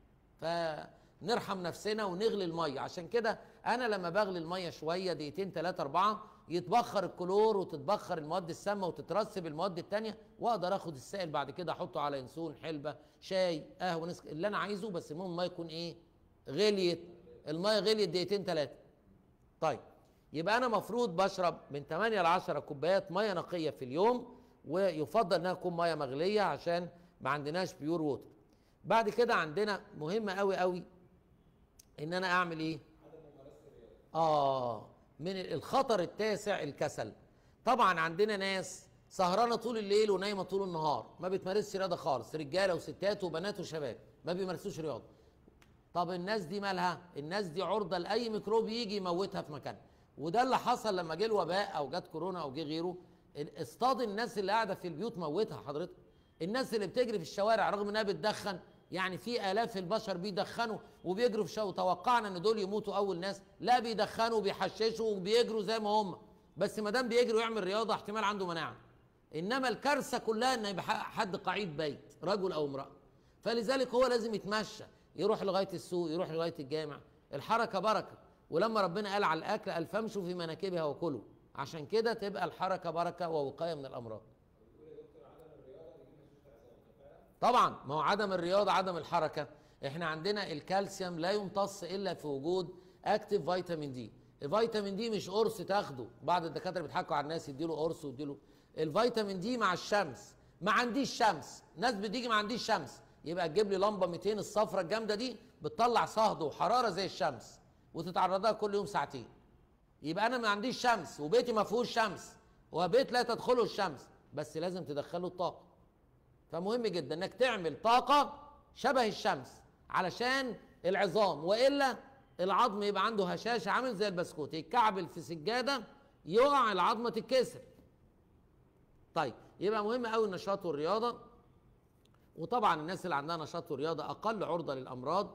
فنرحم نفسنا ونغلي الميه عشان كده انا لما بغلي الميه شويه دقيقتين ثلاثه اربعه يتبخر الكلور وتتبخر المواد السامه وتترسب المواد التانية واقدر اخد السائل بعد كده احطه على ينسون حلبه شاي قهوه نسك اللي انا عايزه بس المهم الميه يكون ايه غليت الميه غليت دقيقتين ثلاثه طيب يبقى انا مفروض بشرب من 8 ل 10 كوبايات ميه نقيه في اليوم ويفضل انها تكون ميه مغليه عشان ما عندناش بيور ووتر بعد كده عندنا مهمه قوي قوي ان انا اعمل ايه اه من الخطر التاسع الكسل طبعا عندنا ناس سهرانه طول الليل ونايمه طول النهار ما بتمارسش رياضه خالص رجاله وستات وبنات وشباب ما بيمارسوش رياضه طب الناس دي مالها الناس دي عرضه لاي ميكروب يجي يموتها في مكانها وده اللي حصل لما جه الوباء او جت كورونا او جه غيره اصطاد الناس اللي قاعده في البيوت موتها حضرتك الناس اللي بتجري في الشوارع رغم انها بتدخن يعني في الاف البشر بيدخنوا وبيجروا في شو توقعنا ان دول يموتوا اول ناس لا بيدخنوا وبيحششوا وبيجروا زي ما هم بس ما دام بيجري ويعمل رياضه احتمال عنده مناعه انما الكارثه كلها ان يبقى حد قعيد بيت رجل او امراه فلذلك هو لازم يتمشى يروح لغايه السوق يروح لغايه الجامع الحركه بركه ولما ربنا قال على الاكل قال فامشوا في مناكبها وكلوا عشان كده تبقى الحركه بركه ووقايه من الامراض طبعا ما هو عدم الرياضه عدم الحركه احنا عندنا الكالسيوم لا يمتص الا في وجود اكتيف فيتامين دي الفيتامين دي مش قرص تاخده بعض الدكاتره بيضحكوا على الناس يديله قرص ويديله الفيتامين دي مع الشمس ما عنديش شمس ناس بتيجي ما عنديش شمس يبقى تجيب لي لمبه 200 الصفرة الجامده دي بتطلع صهد وحراره زي الشمس وتتعرضها كل يوم ساعتين يبقى انا ما عنديش شمس وبيتي ما فيهوش شمس وبيت لا تدخله الشمس بس لازم تدخله الطاقه فمهم جدا انك تعمل طاقه شبه الشمس علشان العظام والا العظم يبقى عنده هشاشه عامل زي البسكوت يتكعبل في سجاده يقع العظمه تتكسر طيب يبقى مهم قوي النشاط والرياضه وطبعا الناس اللي عندها نشاط ورياضه اقل عرضه للامراض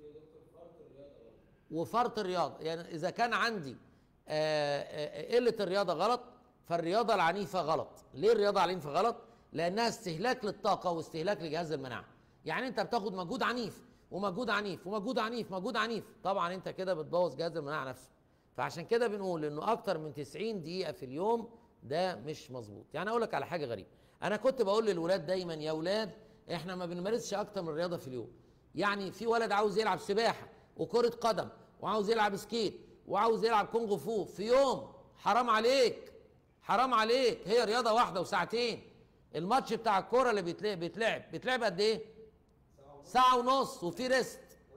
وفرط الرياضه يعني اذا كان عندي آه، آه، قله الرياضه غلط فالرياضه العنيفه غلط ليه الرياضه العنيفه غلط لانها استهلاك للطاقه واستهلاك لجهاز المناعه يعني انت بتاخد مجهود عنيف ومجهود عنيف ومجهود عنيف مجهود عنيف طبعا انت كده بتبوظ جهاز المناعه نفسه فعشان كده بنقول انه اكتر من 90 دقيقه في اليوم ده مش مظبوط يعني اقول لك على حاجه غريبه انا كنت بقول للولاد دايما يا ولاد احنا ما بنمارسش اكتر من رياضه في اليوم يعني في ولد عاوز يلعب سباحه وكره قدم وعاوز يلعب سكيت وعاوز يلعب كونغ فو في يوم حرام عليك حرام عليك هي رياضه واحده وساعتين الماتش بتاع الكوره اللي بيتلعب بيتلعب بيتلعب قد ايه ساعه ونص وفي ريست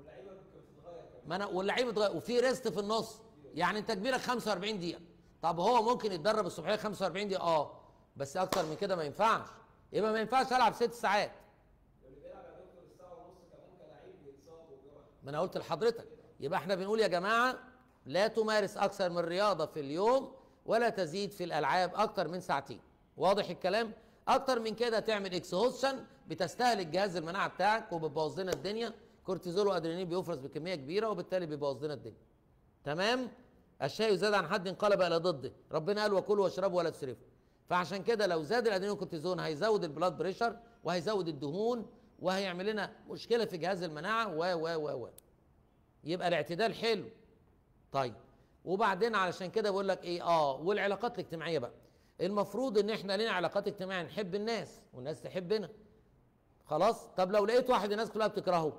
ما انا واللعيبه اتغير وفي ريست في النص يعني انت كبيرك 45 دقيقه طب هو ممكن يتدرب الصبحيه 45 دقيقه اه بس اكتر من كده ما ينفعش يبقى ما ينفعش العب ست ساعات واللي بيلعب يا دكتور الساعه ونص كمان كلاعب بيتصاب وبيقع ما انا قلت لحضرتك يبقى احنا بنقول يا جماعه لا تمارس اكثر من رياضه في اليوم ولا تزيد في الالعاب اكثر من ساعتين واضح الكلام اكتر من كده تعمل اكسهوشن بتستهلك جهاز المناعه بتاعك وبتبوظ لنا الدنيا كورتيزول وادرينالين بيفرز بكميه كبيره وبالتالي بيبوظ لنا الدنيا تمام الشيء يزاد عن حد انقلب الى ضده ربنا قال وكلوا واشربوا ولا تسرفوا فعشان كده لو زاد الادرينالين والكورتيزون هيزود البلاد بريشر وهيزود الدهون وهيعمل لنا مشكله في جهاز المناعه و و و و يبقى الاعتدال حلو طيب وبعدين علشان كده بقول لك ايه اه والعلاقات الاجتماعيه بقى المفروض ان احنا لنا علاقات اجتماعيه نحب الناس والناس تحبنا خلاص طب لو لقيت واحد الناس كلها بتكرهه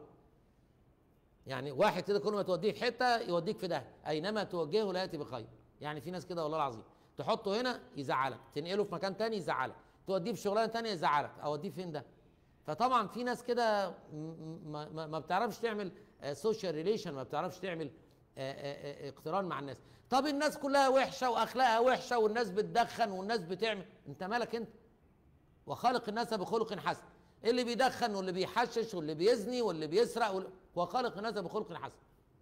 يعني واحد كده كل ما توديه في حته يوديك في ده اينما توجهه لا ياتي بخير يعني في ناس كده والله العظيم تحطه هنا يزعلك تنقله في مكان تاني يزعلك توديه في شغلانه تانية يزعلك اوديه فين ده فطبعا في ناس كده م- م- ما, ما- ما بتعرفش تعمل سوشيال ريليشن ما بتعرفش تعمل آه، آه، آه، اقتران مع الناس طب الناس كلها وحشه واخلاقها وحشه والناس بتدخن والناس بتعمل انت مالك انت وخالق الناس بخلق حسن اللي بيدخن واللي بيحشش واللي بيزني واللي بيسرق وال- وخالق الناس بخلق حسن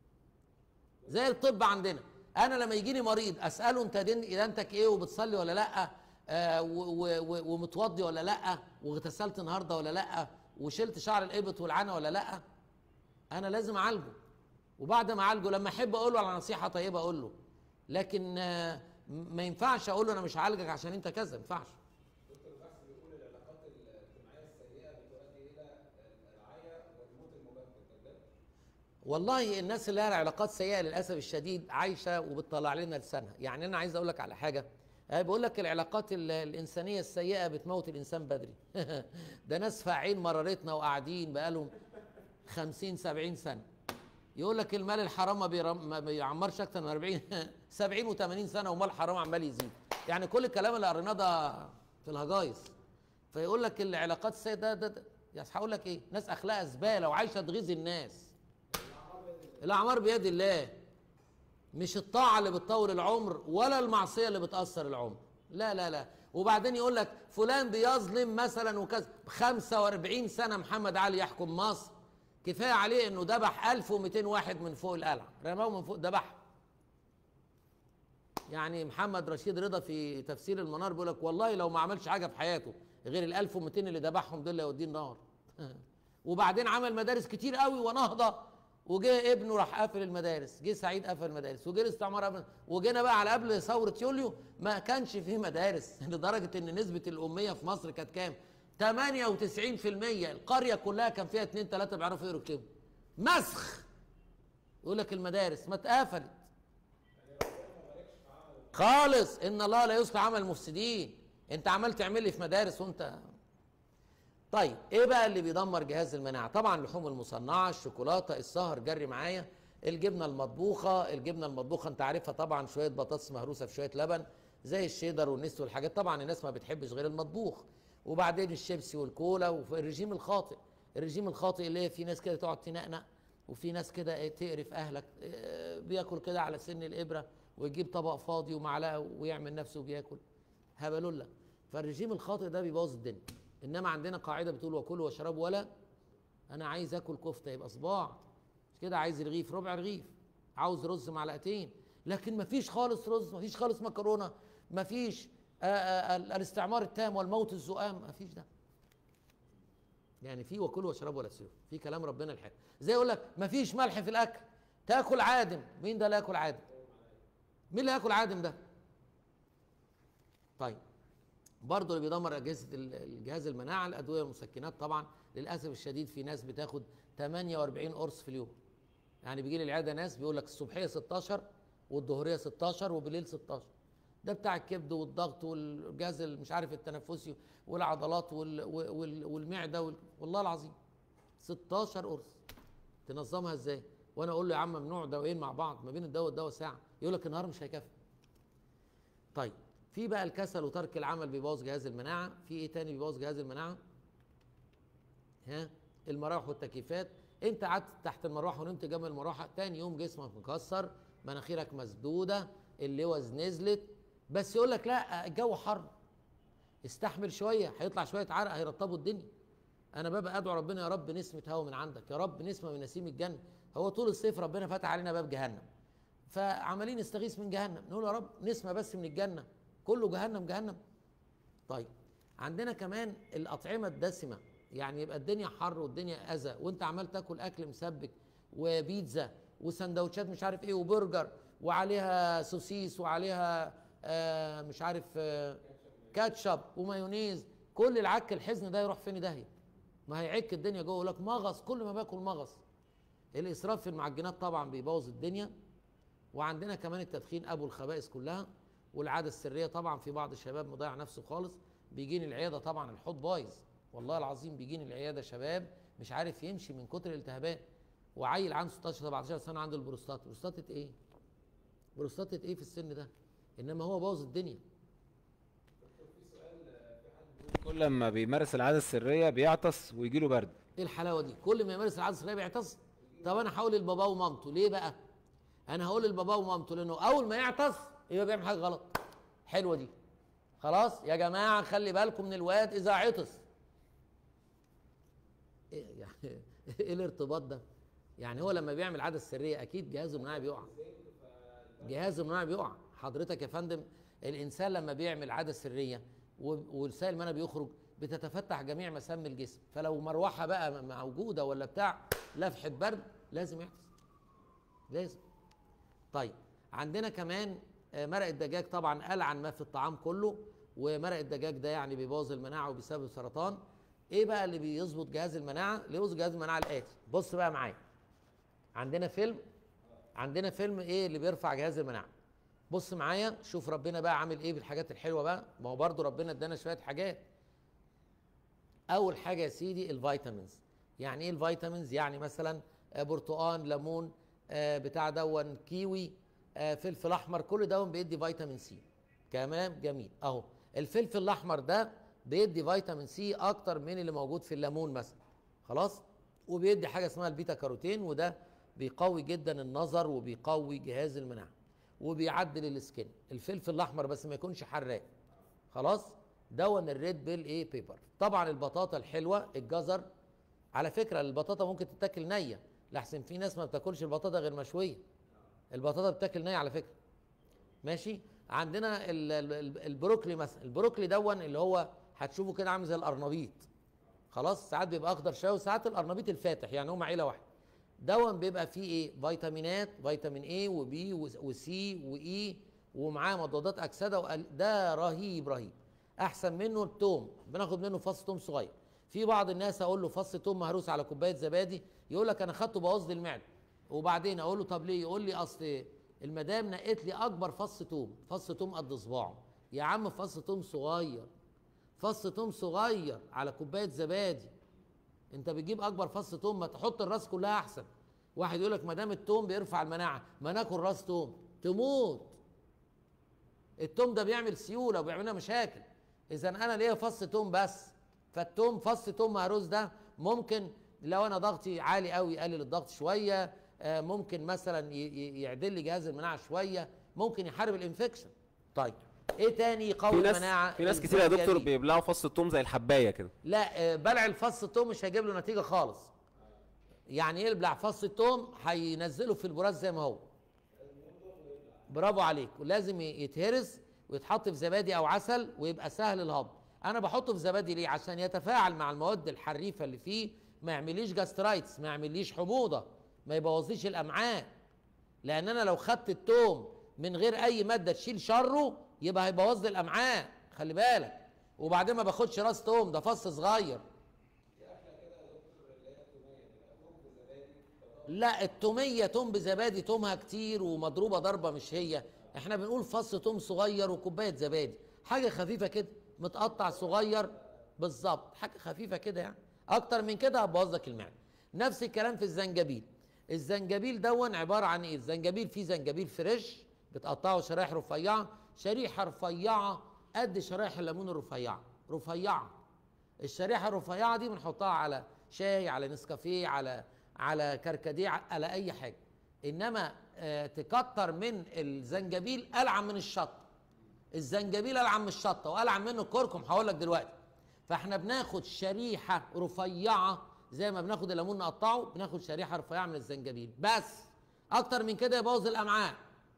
زي الطب عندنا انا لما يجيني مريض اساله انت دين ادانتك ايه وبتصلي ولا لا آه و- و- و- ومتوضي ولا لا واغتسلت النهارده ولا لا وشلت شعر الابط والعنه ولا لا انا لازم اعالجه وبعد ما اعالجه لما احب اقول له على نصيحه طيبه اقول له لكن آه م- ما ينفعش اقول له انا مش هعالجك عشان انت كذا ما ينفعش دكتور البحث بيقول العلاقات الاجتماعيه السيئه بتؤدي الى الرعايه والموت المبكر ده بجد؟ والله الناس اللي لها علاقات سيئه للاسف الشديد عايشه وبتطلع لنا لسانها يعني انا عايز اقول لك على حاجه آه، بيقول لك العلاقات ال- الانسانيه السيئه بتموت الانسان بدري ده ناس فاعين مرارتنا وقاعدين بقالهم 50 70 سنه يقول لك المال الحرام ما, بيرم ما بيعمرش اكتر من 40 70 و80 سنه ومال حرام عمال يزيد يعني كل الكلام اللي قريناه ده في الهجايص فيقول لك العلاقات السيئه ده, ده, ده يا أصل هقول لك ايه ناس اخلاقها زباله وعايشه تغيظ الناس الاعمار بيد الله مش الطاعه اللي بتطول العمر ولا المعصيه اللي بتاثر العمر لا لا لا وبعدين يقول لك فلان بيظلم مثلا وكذا 45 سنه محمد علي يحكم مصر كفايه عليه انه ذبح 1200 واحد من فوق القلعه رماه من فوق ذبحهم يعني محمد رشيد رضا في تفسير المنار بيقول لك والله لو ما عملش حاجه في حياته غير ال 1200 اللي ذبحهم دول يوديه النار وبعدين عمل مدارس كتير قوي ونهضه وجه ابنه راح قافل المدارس جه سعيد قفل المدارس وجه الاستعمار قفل وجينا بقى على قبل ثوره يوليو ما كانش فيه مدارس لدرجه ان نسبه الاميه في مصر كانت كام 98% القريه كلها كان فيها اتنين تلاته بيعرفوا يقروا ويكتبوا مسخ يقول لك المدارس ما اتقفلت خالص ان الله لا يصلح عمل المفسدين انت عمال تعمل لي في مدارس وانت طيب ايه بقى اللي بيدمر جهاز المناعه طبعا اللحوم المصنعه الشوكولاته السهر جري معايا الجبنه المطبوخه الجبنه المطبوخه انت عارفها طبعا شويه بطاطس مهروسه في شويه لبن زي الشيدر والنست والحاجات طبعا الناس ما بتحبش غير المطبوخ وبعدين الشيبسي والكولا وفي الرجيم الخاطئ الرجيم الخاطئ اللي هي في ناس كده تقعد تنقنق وفي ناس كده إيه تقرف اهلك إيه بياكل كده على سن الابره ويجيب طبق فاضي ومعلقه ويعمل نفسه بياكل هبلوله فالرجيم الخاطئ ده بيبوظ الدنيا انما عندنا قاعده بتقول وكلوا واشربوا ولا انا عايز اكل كفته يبقى صباع مش كده عايز رغيف ربع رغيف عاوز رز معلقتين لكن مفيش خالص رز مفيش خالص مكرونه مفيش آآ آآ الاستعمار التام والموت الزؤام مفيش ده يعني في وكلوا واشربوا ولا تسرفوا في كلام ربنا الحلو زي يقول لك مفيش ملح في الاكل تاكل عادم مين ده اللي ياكل عادم مين اللي ياكل عادم ده طيب برضه اللي بيدمر اجهزه الجهاز المناعه الادويه والمسكنات طبعا للاسف الشديد في ناس بتاخد 48 قرص في اليوم يعني بيجي لي العياده ناس بيقول لك الصبحيه 16 والظهريه 16 وبالليل 16 ده بتاع الكبد والضغط والجهاز مش عارف التنفسي والعضلات وال وال والمعده وال والله العظيم 16 قرص تنظمها ازاي؟ وانا اقول له يا عم ممنوع دوايين مع بعض ما بين الدواء والدواء ساعه يقول لك النهار مش هيكفي طيب في بقى الكسل وترك العمل بيبوظ جهاز المناعه في ايه تاني بيبوظ جهاز المناعه ها المراوح والتكييفات انت قعدت تحت المروحه ونمت جنب المروحه تاني يوم جسمك مكسر مناخيرك مسدوده اللوز نزلت بس يقول لك لا الجو حر استحمل شويه هيطلع شويه عرق هيرطبوا الدنيا انا ببقى ادعو ربنا يا رب نسمه هوا من عندك يا رب نسمه من نسيم الجنه هو طول الصيف ربنا فتح علينا باب جهنم فعمالين نستغيث من جهنم نقول يا رب نسمه بس من الجنه كله جهنم جهنم طيب عندنا كمان الاطعمه الدسمه يعني يبقى الدنيا حر والدنيا اذى وانت عمال تاكل اكل مسبك وبيتزا وسندوتشات مش عارف ايه وبرجر وعليها سوسيس وعليها آه مش عارف آه كاتشب ومايونيز كل العك الحزن ده يروح فين داهيه ما هيعك الدنيا جوه يقول لك مغص كل ما باكل مغص الاسراف في المعجنات طبعا بيبوظ الدنيا وعندنا كمان التدخين ابو الخبائث كلها والعاده السريه طبعا في بعض الشباب مضيع نفسه خالص بيجيني العياده طبعا الحوض بايظ والله العظيم بيجيني العياده شباب مش عارف يمشي من كتر الالتهابات وعيل عنده 16 17 سنه عنده البروستات بروستاتة ايه بروستاتة ايه في السن ده انما هو بوظ الدنيا كل ما بيمارس العاده السريه بيعطس ويجي له برد ايه الحلاوه دي كل ما يمارس العاده السريه بيعطس طب انا هقول لباباه ومامته ليه بقى انا هقول لباباه ومامته لانه اول ما يعطس يبقى بيعمل حاجه غلط حلوه دي خلاص يا جماعه خلي بالكم من الواد اذا عطس ايه يعني ايه الارتباط ده يعني هو لما بيعمل العاده السريه اكيد جهازه المناعي بيقع جهازه المناعي بيقع حضرتك يا فندم الانسان لما بيعمل عاده سريه والسائل المناعي بيخرج بتتفتح جميع مسام الجسم فلو مروحه بقى موجوده ولا بتاع لفحه برد لازم يحدث لازم طيب عندنا كمان مرق الدجاج طبعا ألعن ما في الطعام كله ومرق الدجاج ده يعني بيبوظ المناعه وبيسبب سرطان ايه بقى اللي بيظبط جهاز المناعه اللي يظبط جهاز المناعه الاتي بص بقى معايا عندنا فيلم عندنا فيلم ايه اللي بيرفع جهاز المناعه بص معايا شوف ربنا بقى عامل ايه بالحاجات الحلوه بقى ما هو برضه ربنا ادانا شويه حاجات اول حاجه يا سيدي الفيتامينز يعني ايه الفيتامينز يعني مثلا برتقان ليمون بتاع دون كيوي فلفل احمر كل دون بيدي فيتامين سي تمام جميل اهو الفلفل الاحمر ده بيدي فيتامين سي اكتر من اللي موجود في الليمون مثلا خلاص وبيدي حاجه اسمها البيتا كاروتين وده بيقوي جدا النظر وبيقوي جهاز المناعه وبيعدل السكن الفلفل الاحمر بس ما يكونش حراق خلاص دون الريد بيل ايه بيبر طبعا البطاطا الحلوه الجزر على فكره البطاطا ممكن تتاكل نيه لحسن في ناس ما بتاكلش البطاطا غير مشويه البطاطا بتاكل نيه على فكره ماشي عندنا ال ال البروكلي مثلا البروكلي دون اللي هو هتشوفه كده عامل زي القرنبيط خلاص ساعات بيبقى اخضر شويه وساعات القرنبيط الفاتح يعني هم عيله واحده دون بيبقى فيه ايه فيتامينات فيتامين اي وبي وسي واي ومعاه مضادات اكسده وقال ده رهيب رهيب احسن منه التوم بناخد منه فص توم صغير في بعض الناس اقول له فص توم مهروس على كوبايه زبادي يقول لك انا خدته بوظ لي المعده وبعدين اقول له طب ليه يقول لي اصل المدام نقت لي اكبر فص توم فص توم قد صباعه يا عم فص توم صغير فص توم صغير على كوبايه زبادي انت بتجيب اكبر فص توم ما تحط الراس كلها احسن واحد يقول لك ما دام التوم بيرفع المناعه ما ناكل راس توم تموت التوم ده بيعمل سيوله وبيعمل لنا مشاكل اذا انا ليا فص توم بس فالتوم فص توم مهروس ده ممكن لو انا ضغطي عالي قوي يقلل الضغط شويه آه، ممكن مثلا ي- ي- يعدل لي جهاز المناعه شويه ممكن يحارب الانفكشن طيب ايه تاني يقوي في ناس المناعه في ناس كتير يا دكتور الزنجبيل. بيبلعوا فص الثوم زي الحبايه كده لا آه، بلع الفص التوم مش هيجيب له نتيجه خالص يعني يبلع فص التوم هينزله في البراز زي ما هو برافو عليك ولازم يتهرس ويتحط في زبادي او عسل ويبقى سهل الهضم انا بحطه في زبادي ليه عشان يتفاعل مع المواد الحريفه اللي فيه ما يعمليش جاسترايتس ما يعمليش حموضه ما يبوظليش الامعاء لان انا لو خدت التوم من غير اي ماده تشيل شره يبقى هيبوظ لي الامعاء خلي بالك وبعدين ما باخدش راس توم ده فص صغير لا التومية توم بزبادي تومها كتير ومضروبة ضربة مش هي احنا بنقول فص توم صغير وكوباية زبادي حاجة خفيفة كده متقطع صغير بالظبط حاجة خفيفة كده يعني اكتر من كده هتبوظ لك المعدة نفس الكلام في الزنجبيل الزنجبيل دون عبارة عن ايه الزنجبيل فيه زنجبيل فريش بتقطعه شرايح رفيعة شريحة رفيعة قد شرايح الليمون الرفيعة رفيعة الشريحه الرفيعه دي بنحطها على شاي على نسكافيه على على كركديه على اي حاجه انما آه تكتر من الزنجبيل العن من الشطه الزنجبيل العن من الشطه والعن منه الكركم هقول لك دلوقتي فاحنا بناخد شريحه رفيعه زي ما بناخد الليمون نقطعه بناخد شريحه رفيعه من الزنجبيل بس اكتر من كده يبوظ الامعاء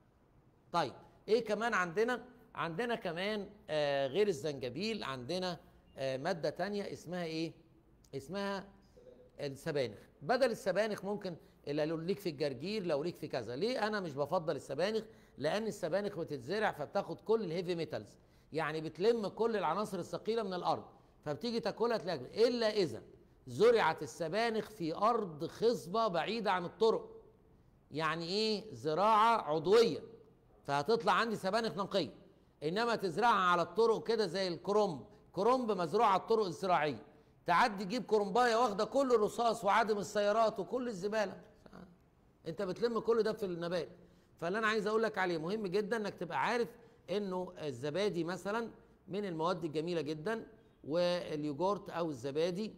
طيب ايه كمان عندنا عندنا كمان آه غير الزنجبيل عندنا آه مادة تانية اسمها ايه اسمها السبانخ بدل السبانخ ممكن اللي لو ليك في الجرجير لو ليك في كذا ليه انا مش بفضل السبانخ لان السبانخ بتتزرع فبتاخد كل الهيفي ميتالز يعني بتلم كل العناصر الثقيله من الارض فبتيجي تاكلها تلاقي الا اذا زرعت السبانخ في ارض خصبه بعيده عن الطرق يعني ايه زراعه عضويه فهتطلع عندي سبانخ نقيه انما تزرعها على الطرق كده زي الكرنب كرنب مزروع على الطرق الزراعيه تعدي تجيب كرنبايه واخده كل الرصاص وعدم السيارات وكل الزباله انت بتلم كل ده في النبات فاللي انا عايز اقول لك عليه مهم جدا انك تبقى عارف انه الزبادي مثلا من المواد الجميله جدا واليوجورت او الزبادي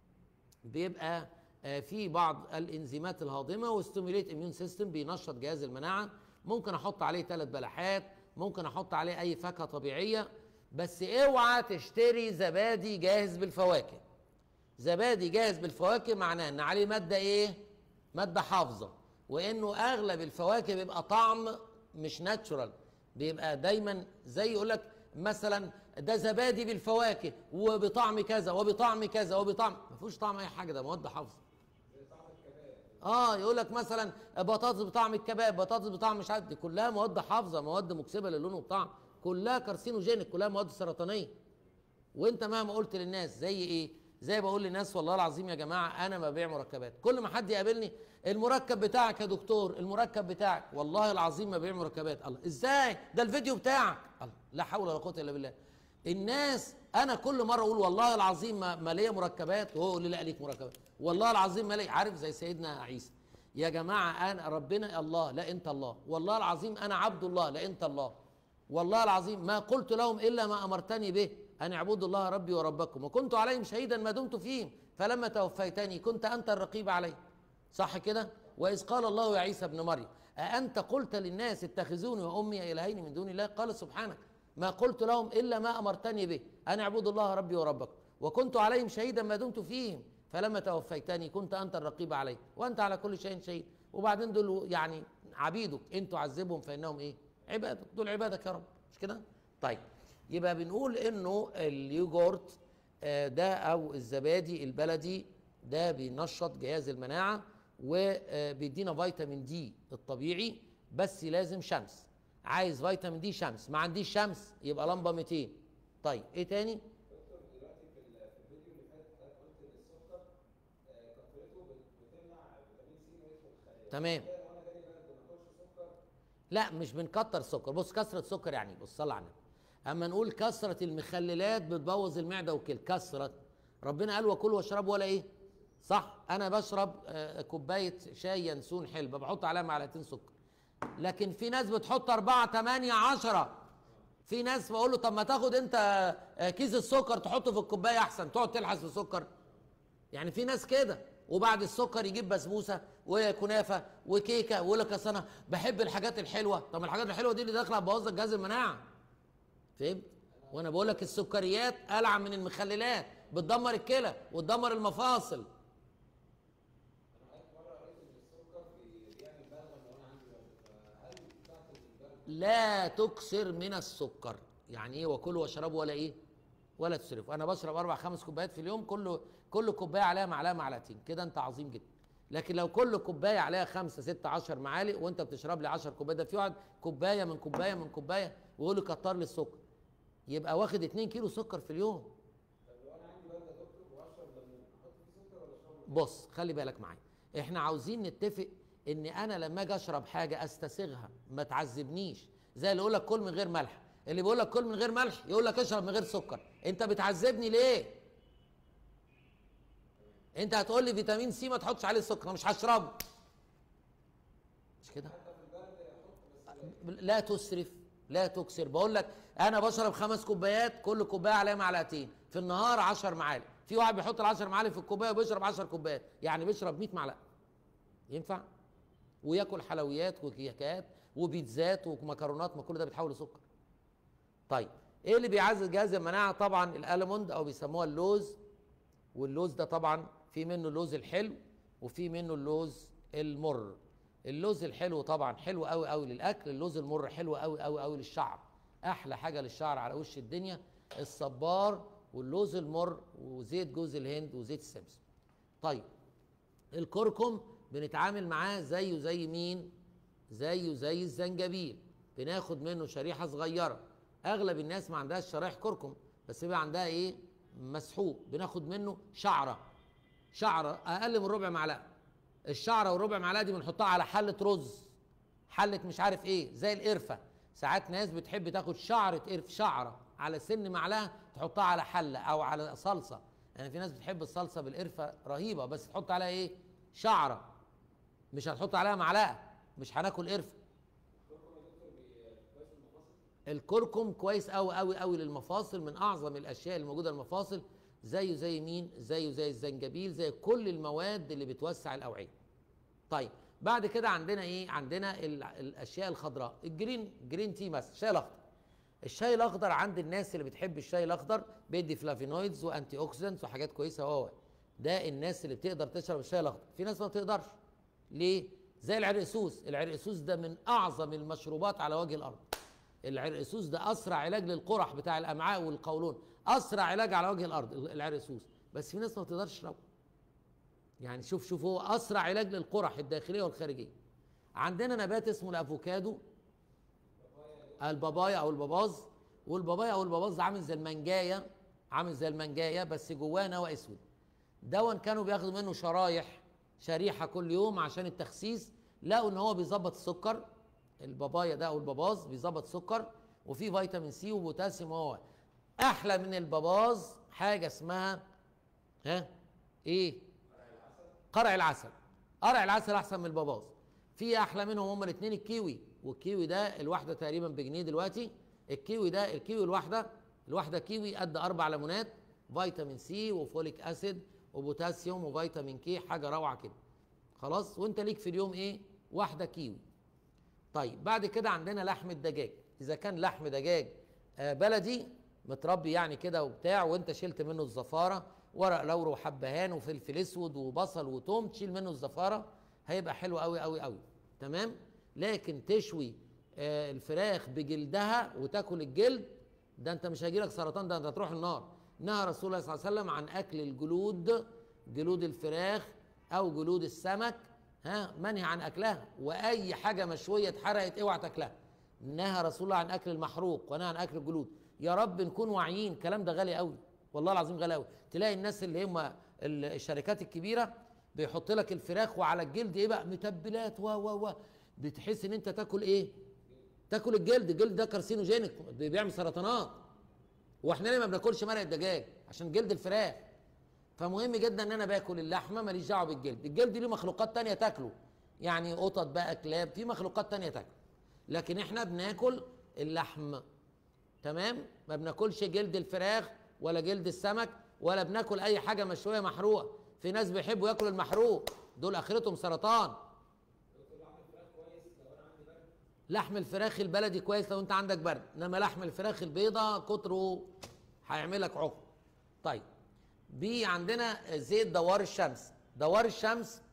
بيبقى آه، في بعض الانزيمات الهاضمه وستيموليت اميون سيستم بينشط جهاز المناعه ممكن احط عليه ثلاث بلحات ممكن احط عليه اي فاكهه طبيعيه بس اوعى تشتري زبادي جاهز بالفواكه زبادي جاهز بالفواكه معناه ان عليه ماده ايه ماده حافظه وانه اغلب الفواكه بيبقى طعم مش ناتشورال بيبقى دايما زي يقول لك مثلا ده زبادي بالفواكه وبطعم كذا وبطعم كذا وبطعم ما فيهوش طعم اي حاجه ده مواد حافظه اه يقول لك مثلا بطاطس بطعم الكباب بطاطس بطعم مش عارف دي كلها مواد حافظه مواد مكسبه للون والطعم كلها كارسينوجينيك كلها مواد سرطانيه وانت مهما قلت للناس زي ايه زي بقول للناس والله العظيم يا جماعه انا ما ببيع مركبات كل ما حد يقابلني المركب بتاعك يا دكتور المركب بتاعك والله العظيم ما ببيع مركبات الله ازاي ده الفيديو بتاعك الله لا حول ولا قوه الا بالله الناس انا كل مره اقول والله العظيم ما, ما ليا مركبات وهو يقول لي لا ليك مركبات والله العظيم ما ليا عارف زي سيدنا عيسى يا جماعه انا ربنا الله لا انت الله والله العظيم انا عبد الله لا انت الله والله العظيم ما قلت لهم الا ما امرتني به ان اعبدوا الله ربي وربكم وكنت عليهم شهيدا ما دمت فيهم فلما توفيتني كنت انت الرقيب علي صح كده واذ قال الله يا عيسى ابن مريم اانت قلت للناس اتخذوني وامي الهين من دون الله قال سبحانك ما قلت لهم الا ما امرتني به ان اعبدوا الله ربي وربكم وكنت عليهم شهيدا ما دمت فيهم فلما توفيتني كنت انت الرقيب علي وانت على كل شيء شهيد وبعدين دول يعني عبيدك ان تعذبهم فانهم ايه عبادك دول عبادك يا رب مش كده طيب يبقى بنقول انه اليوجورت آه، ده او الزبادي البلدي ده بينشط جهاز المناعه وبيدينا فيتامين دي الطبيعي بس لازم شمس عايز فيتامين دي شمس ما عنديش شمس يبقى لمبه 200 طيب ايه تاني دكتور دلوقتي في ال- في الفيديو اللي فات حضرتك قلت ان السكر آه، كترته بت- بتمنع فيتامين سي انه يدخل الخلايا تمام كده لو انا جالي برد ما اكلش سكر لا مش بنكتر سكر بص كثره سكر يعني بص صلى على النبي اما نقول كثره المخللات بتبوظ المعده والكلى كثره ربنا قال وكلوا واشربوا ولا ايه صح انا بشرب آه، كوبايه شاي ينسون حلبه بحط عليها معلقتين سكر لكن في ناس بتحط أربعة تمانية عشرة في ناس بقول له طب ما تاخد انت آه، كيس السكر تحطه في الكوبايه احسن تقعد تلحس في السكر يعني في ناس كده وبعد السكر يجيب بسبوسه وكنافه وكيكه ويقول لك اصل انا بحب الحاجات الحلوه طب الحاجات الحلوه دي اللي داخله هتبوظ لك جهاز المناعه فهمت وانا بقول لك السكريات العى من المخللات بتدمر الكلى وتدمر المفاصل لا تكثر من السكر يعني ايه وكلوا واشربوا ولا ايه ولا تسرفوا انا بشرب اربع خمس كوبايات في اليوم كل كل كوبايه عليها معلقه معلقتين كده انت عظيم جدا لكن لو كل كوبايه عليها خمسة ستة عشر معالق وانت بتشرب لي 10 كوبايات ده في واحد كوبايه من كوبايه من كوبايه ويقول لي كتر لي السكر يبقى واخد 2 كيلو سكر في اليوم طب لو انا عندي برد يا دكتور واشرب ليمون احط فيه سكر ولا اشربه بص خلي بالك معايا احنا عاوزين نتفق ان انا لما اجي اشرب حاجه استسيغها ما تعذبنيش زي اللي يقول لك كل من غير ملح اللي بيقول لك كل من غير ملح يقول لك اشرب من غير سكر انت بتعذبني ليه انت هتقول لي فيتامين سي ما تحطش عليه سكر انا مش هشربه مش كده لا تسرف لا تكسر بقول لك انا بشرب خمس كوبايات كل كوبايه عليها معلقتين في النهار 10 معالق في واحد بيحط ال 10 معالق في الكوبايه وبيشرب 10 كوبايات يعني بيشرب 100 معلقه ينفع وياكل حلويات وكيكات وبيتزات ومكرونات ما كل ده بيتحول لسكر طيب ايه اللي بيعزز جهاز المناعه طبعا الالموند او بيسموها اللوز واللوز ده طبعا في منه اللوز الحلو وفي منه اللوز المر اللوز الحلو طبعا حلو قوي قوي للاكل اللوز المر حلو قوي قوي قوي للشعر احلى حاجه للشعر على وش الدنيا الصبار واللوز المر وزيت جوز الهند وزيت السمسم طيب الكركم بنتعامل معاه زيه زي مين زيه زي الزنجبيل بناخد منه شريحه صغيره اغلب الناس ما عندهاش شرايح كركم بس بيبقى عندها ايه مسحوق بناخد منه شعره شعره اقل من ربع معلقه الشعره وربع معلقه دي بنحطها على حله رز حله مش عارف ايه زي القرفه ساعات ناس بتحب تاخد شعره قرف شعره على سن معلقه تحطها على حله او على صلصه يعني في ناس بتحب الصلصه بالقرفه رهيبه بس تحط عليها ايه شعره مش هتحط عليها معلقه مش هناكل قرفه الكركم كويس قوي قوي قوي للمفاصل من اعظم الاشياء الموجوده للمفاصل زيه زي مين زيه زي الزنجبيل زي كل المواد اللي بتوسع الاوعيه طيب بعد كده عندنا ايه عندنا ال- الاشياء الخضراء الجرين جرين تي مثلا الشاي الاخضر الشاي الاخضر عند الناس اللي بتحب الشاي الاخضر بيدي فلافينويدز وانتي اوكسيدنتس وحاجات كويسه وهو ده الناس اللي بتقدر تشرب الشاي الاخضر في ناس ما بتقدرش ليه زي العرقسوس العرقسوس ده من اعظم المشروبات على وجه الارض العرقسوس ده اسرع علاج للقرح بتاع الامعاء والقولون اسرع علاج على وجه الارض العرقسوس بس في ناس ما بتقدرش تشربه يعني شوف شوف هو اسرع علاج للقرح الداخليه والخارجيه عندنا نبات اسمه الافوكادو البابايا او الباباز والبابايا او الباباز ده عامل زي المانجايه عامل زي المانجايه بس جواه نوى اسود دون كانوا بياخدوا منه شرايح شريحه كل يوم عشان التخسيس لقوا ان هو بيظبط السكر البابايا ده او الباباز بيظبط السكر وفيه فيتامين سي وبوتاسيوم وهو احلى من الباباز حاجه اسمها ها ايه قرع العسل قرع العسل احسن من الباباز في احلى منهم هما الاثنين الكيوي والكيوي ده الواحده تقريبا بجنيه دلوقتي الكيوي ده الكيوي الواحده الواحده كيوي قد اربع ليمونات فيتامين سي وفوليك اسيد وبوتاسيوم وفيتامين كي حاجه روعه كده خلاص وانت ليك في اليوم ايه واحده كيوي طيب بعد كده عندنا لحم الدجاج اذا كان لحم دجاج آه، بلدي متربي يعني كده وبتاع وانت شلت منه الزفاره ورق لورو وحبهان وفلفل اسود وبصل وتوم تشيل منه الزفاره هيبقى حلو قوي قوي قوي تمام لكن تشوي آه، الفراخ بجلدها وتاكل الجلد ده انت مش هيجيلك سرطان ده انت هتروح النار نهى رسول الله صلى الله عليه وسلم عن اكل الجلود جلود الفراخ او جلود السمك ها منهي عن اكلها واي حاجه مشويه اتحرقت اوعى تاكلها نهى رسول الله عن اكل المحروق ونهى عن اكل الجلود يا رب نكون واعيين الكلام ده غالي قوي والله العظيم غالي قوي تلاقي الناس اللي هم ال- الشركات الكبيره بيحط لك الفراخ وعلى الجلد ايه بقى متبلات و و و بتحس ان انت تاكل ايه تاكل الجلد الجلد ده كارسينوجينيك بيعمل سرطانات واحنا ليه ما بناكلش مرق الدجاج عشان جلد الفراخ فمهم جدا ان انا باكل اللحمه ماليش دعوه بالجلد الجلد ليه مخلوقات تانية تاكله يعني قطط بقى كلاب في مخلوقات تانية تاكله لكن احنا بناكل اللحم تمام ما بناكلش جلد الفراخ ولا جلد السمك ولا بناكل اي حاجه مشويه محروقه في ناس بيحبوا ياكلوا المحروق دول اخرتهم سرطان لحم الفراخ البلدي كويس لو انت عندك برد انما لحم الفراخ البيضة كتره هيعمل لك عقم طيب بي عندنا زيت دوار الشمس دوار الشمس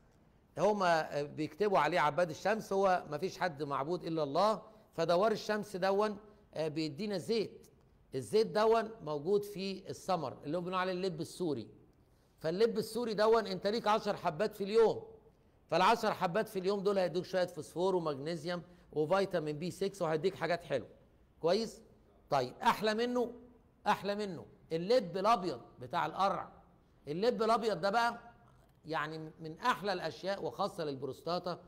هما بيكتبوا عليه عباد الشمس هو ما فيش حد معبود الا الله فدوار الشمس دون آه، بيدينا زيت الزيت دون موجود في السمر اللي هم بيقولوا عليه اللب السوري فاللب السوري دون انت ليك 10 حبات في اليوم فالعشر حبات في اليوم دول هيدوك شويه فوسفور ومغنيسيوم وفيتامين بي 6 وهيديك حاجات حلوه كويس طيب احلى منه احلى منه اللب الابيض بتاع القرع اللب الابيض ده بقى يعني من احلى الاشياء وخاصه للبروستاتا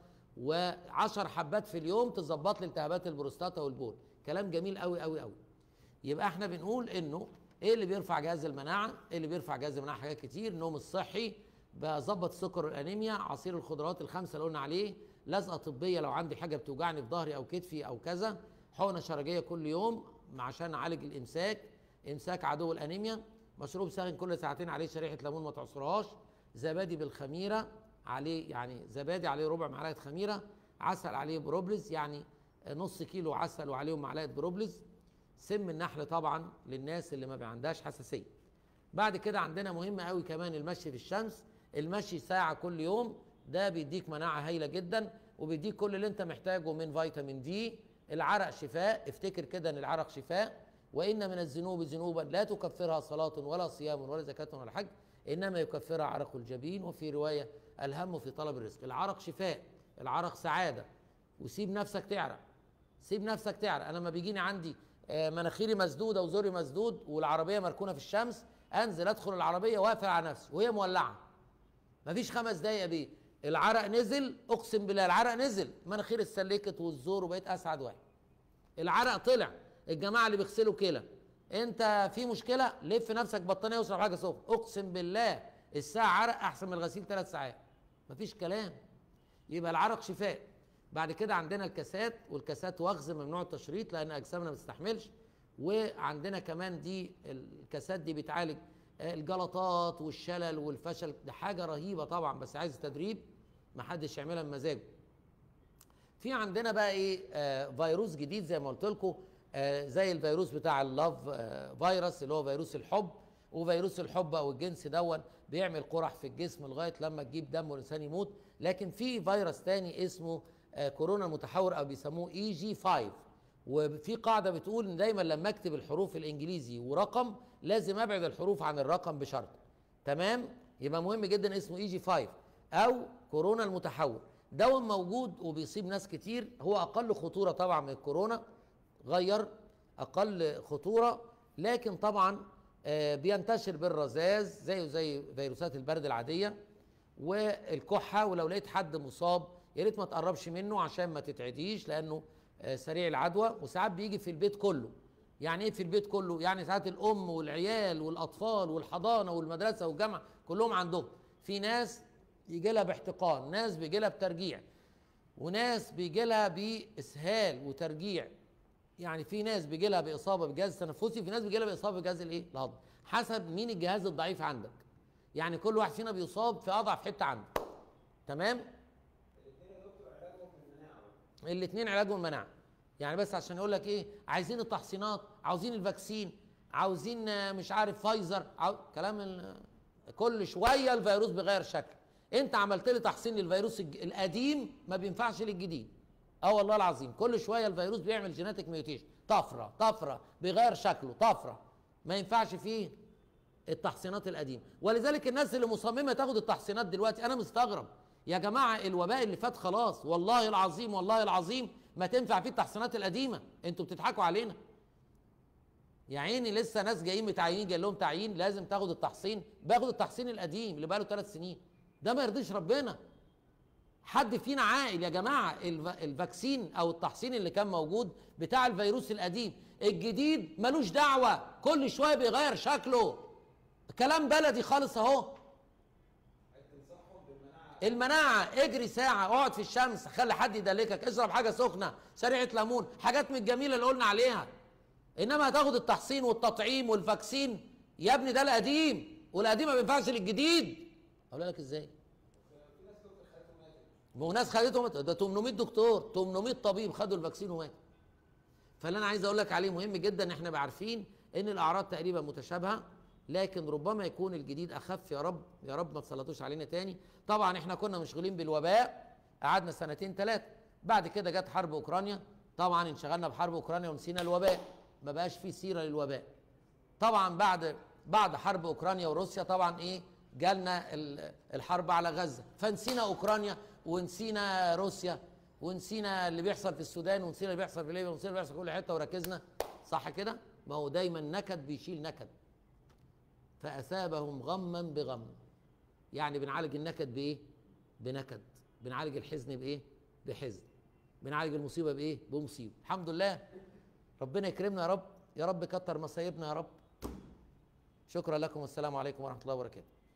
و10 حبات في اليوم تظبط لي التهابات البروستاتا والبول كلام جميل قوي قوي قوي يبقى احنا بنقول انه ايه اللي بيرفع جهاز المناعه ايه اللي بيرفع جهاز المناعه حاجات كتير النوم الصحي بظبط السكر والانيميا عصير الخضروات الخمسه اللي قلنا عليه لزقه طبيه لو عندي حاجه بتوجعني في ظهري او كتفي او كذا حقنه شرجيه كل يوم عشان اعالج الامساك امساك عدو الانيميا مشروب ساخن كل ساعتين عليه شريحه ليمون ما تعصرهاش زبادي بالخميره عليه يعني زبادي عليه ربع معلقه خميره عسل عليه بروبلز يعني نص كيلو عسل وعليهم معلقه بروبلز سم النحل طبعا للناس اللي ما عندهاش حساسيه بعد كده عندنا مهم قوي كمان المشي في الشمس المشي ساعه كل يوم ده بيديك مناعه هايله جدا وبيديك كل اللي انت محتاجه من فيتامين دي العرق شفاء افتكر كده ان العرق شفاء وان من الذنوب ذنوبا لا تكفرها صلاه ولا صيام ولا زكاه ولا حج انما يكفرها عرق الجبين وفي روايه الهم في طلب الرزق العرق شفاء العرق سعاده وسيب نفسك تعرق سيب نفسك تعرق انا لما بيجيني عندي آه، مناخيري مسدوده وزوري مسدود والعربيه مركونه في الشمس انزل ادخل العربيه واقفل على نفسي وهي مولعه مفيش خمس دقايق بيه العرق نزل اقسم بالله العرق نزل مناخيري اتسلكت والزور وبقيت اسعد واحد العرق طلع الجماعه اللي بيغسلوا كلى انت في مشكله لف نفسك بطانيه واشرب حاجه سخنه اقسم بالله الساعه عرق احسن من الغسيل ثلاث ساعات مفيش كلام يبقى العرق شفاء بعد كده عندنا الكاسات والكاسات وغز ممنوع التشريط لان اجسامنا ما تستحملش وعندنا كمان دي الكاسات دي بتعالج آه، الجلطات والشلل والفشل ده حاجه رهيبه طبعا بس عايز تدريب ما حدش يعملها بمزاجه في عندنا بقى ايه آه فيروس جديد زي ما قلت لكم آه زي الفيروس بتاع اللاف آه فيروس اللي هو فيروس الحب وفيروس الحب او الجنس دون بيعمل قرح في الجسم لغايه لما تجيب دم والانسان يموت لكن في فيروس تاني اسمه آه كورونا متحور او بيسموه اي جي 5 وفي قاعده بتقول ان دايما لما اكتب الحروف الانجليزي ورقم لازم ابعد الحروف عن الرقم بشرط تمام يبقى مهم جدا اسمه اي جي 5 او كورونا المتحور ده موجود وبيصيب ناس كتير هو اقل خطوره طبعا من الكورونا غير اقل خطوره لكن طبعا آه، بينتشر بالرذاذ زيه زي فيروسات البرد العاديه والكحه ولو لقيت حد مصاب يا ريت ما تقربش منه عشان ما تتعديش لانه آه، سريع العدوى وساعات بيجي في البيت كله يعني ايه في البيت كله يعني ساعات الام والعيال والاطفال والحضانه والمدرسه والجامعه كلهم عندهم في ناس يجي لها باحتقان ناس بيجي لها بترجيع وناس بيجي لها باسهال وترجيع يعني في ناس بيجي لها باصابه بجهاز تنفسي في ناس بيجي لها باصابه بجهاز الايه الهضم حسب مين الجهاز الضعيف عندك يعني كل واحد فينا بيصاب في اضعف حته عنده تمام الاثنين علاجهم المناعه يعني بس عشان يقول لك ايه عايزين التحصينات عاوزين الفاكسين عاوزين آه، مش عارف فايزر عاو... كلام ال... كل شويه الفيروس بيغير شكل انت عملت لي تحصين للفيروس الج- القديم ما بينفعش للجديد اه والله العظيم كل شويه الفيروس بيعمل جيناتيك ميوتيشن طفره طفره بيغير شكله طفره ما ينفعش فيه التحصينات القديمه ولذلك الناس اللي مصممه تاخد التحصينات دلوقتي انا مستغرب يا جماعه الوباء اللي فات خلاص والله العظيم والله العظيم ما تنفع فيه التحصينات القديمه انتوا بتضحكوا علينا يا عيني لسه ناس جايين متعينين جاي لهم تعيين لازم تاخد التحصين باخد التحصين القديم اللي بقاله ثلاث سنين ده ما يرضيش ربنا حد فينا عاقل يا جماعه الف- الفاكسين او التحصين اللي كان موجود بتاع الفيروس القديم الجديد ملوش دعوه كل شويه بيغير شكله كلام بلدي خالص اهو المناعة اجري ساعة اقعد في الشمس خلي حد يدلكك اشرب حاجة سخنة سريعة ليمون حاجات من الجميلة اللي قلنا عليها انما هتاخد التحصين والتطعيم والفاكسين يا ابني ده القديم والقديم ما بينفعش للجديد اقول لك ازاي ما هو ناس خدتهم ده 800 دكتور 800 طبيب خدوا الفاكسين وماتوا فاللي انا عايز اقول لك عليه مهم جدا ان احنا نبقى عارفين ان الاعراض تقريبا متشابهه لكن ربما يكون الجديد اخف يا رب يا رب ما تسلطوش علينا تاني طبعا احنا كنا مشغولين بالوباء قعدنا سنتين ثلاثه بعد كده جت حرب اوكرانيا طبعا انشغلنا بحرب اوكرانيا ونسينا الوباء ما بقاش في سيره للوباء طبعا بعد بعد حرب اوكرانيا وروسيا طبعا ايه جالنا ال- الحرب على غزه فنسينا اوكرانيا ونسينا روسيا ونسينا اللي بيحصل في السودان ونسينا اللي بيحصل في ليبيا ونسينا اللي بيحصل في كل حته وركزنا صح كده ما هو دايما نكد بيشيل نكد فاثابهم غما بغم يعني بنعالج النكد بايه بنكد بنعالج الحزن بايه بحزن بنعالج المصيبه بايه بمصيبه الحمد لله ربنا يكرمنا يا رب يا رب كتر مصايبنا يا رب شكرا لكم والسلام عليكم ورحمه الله وبركاته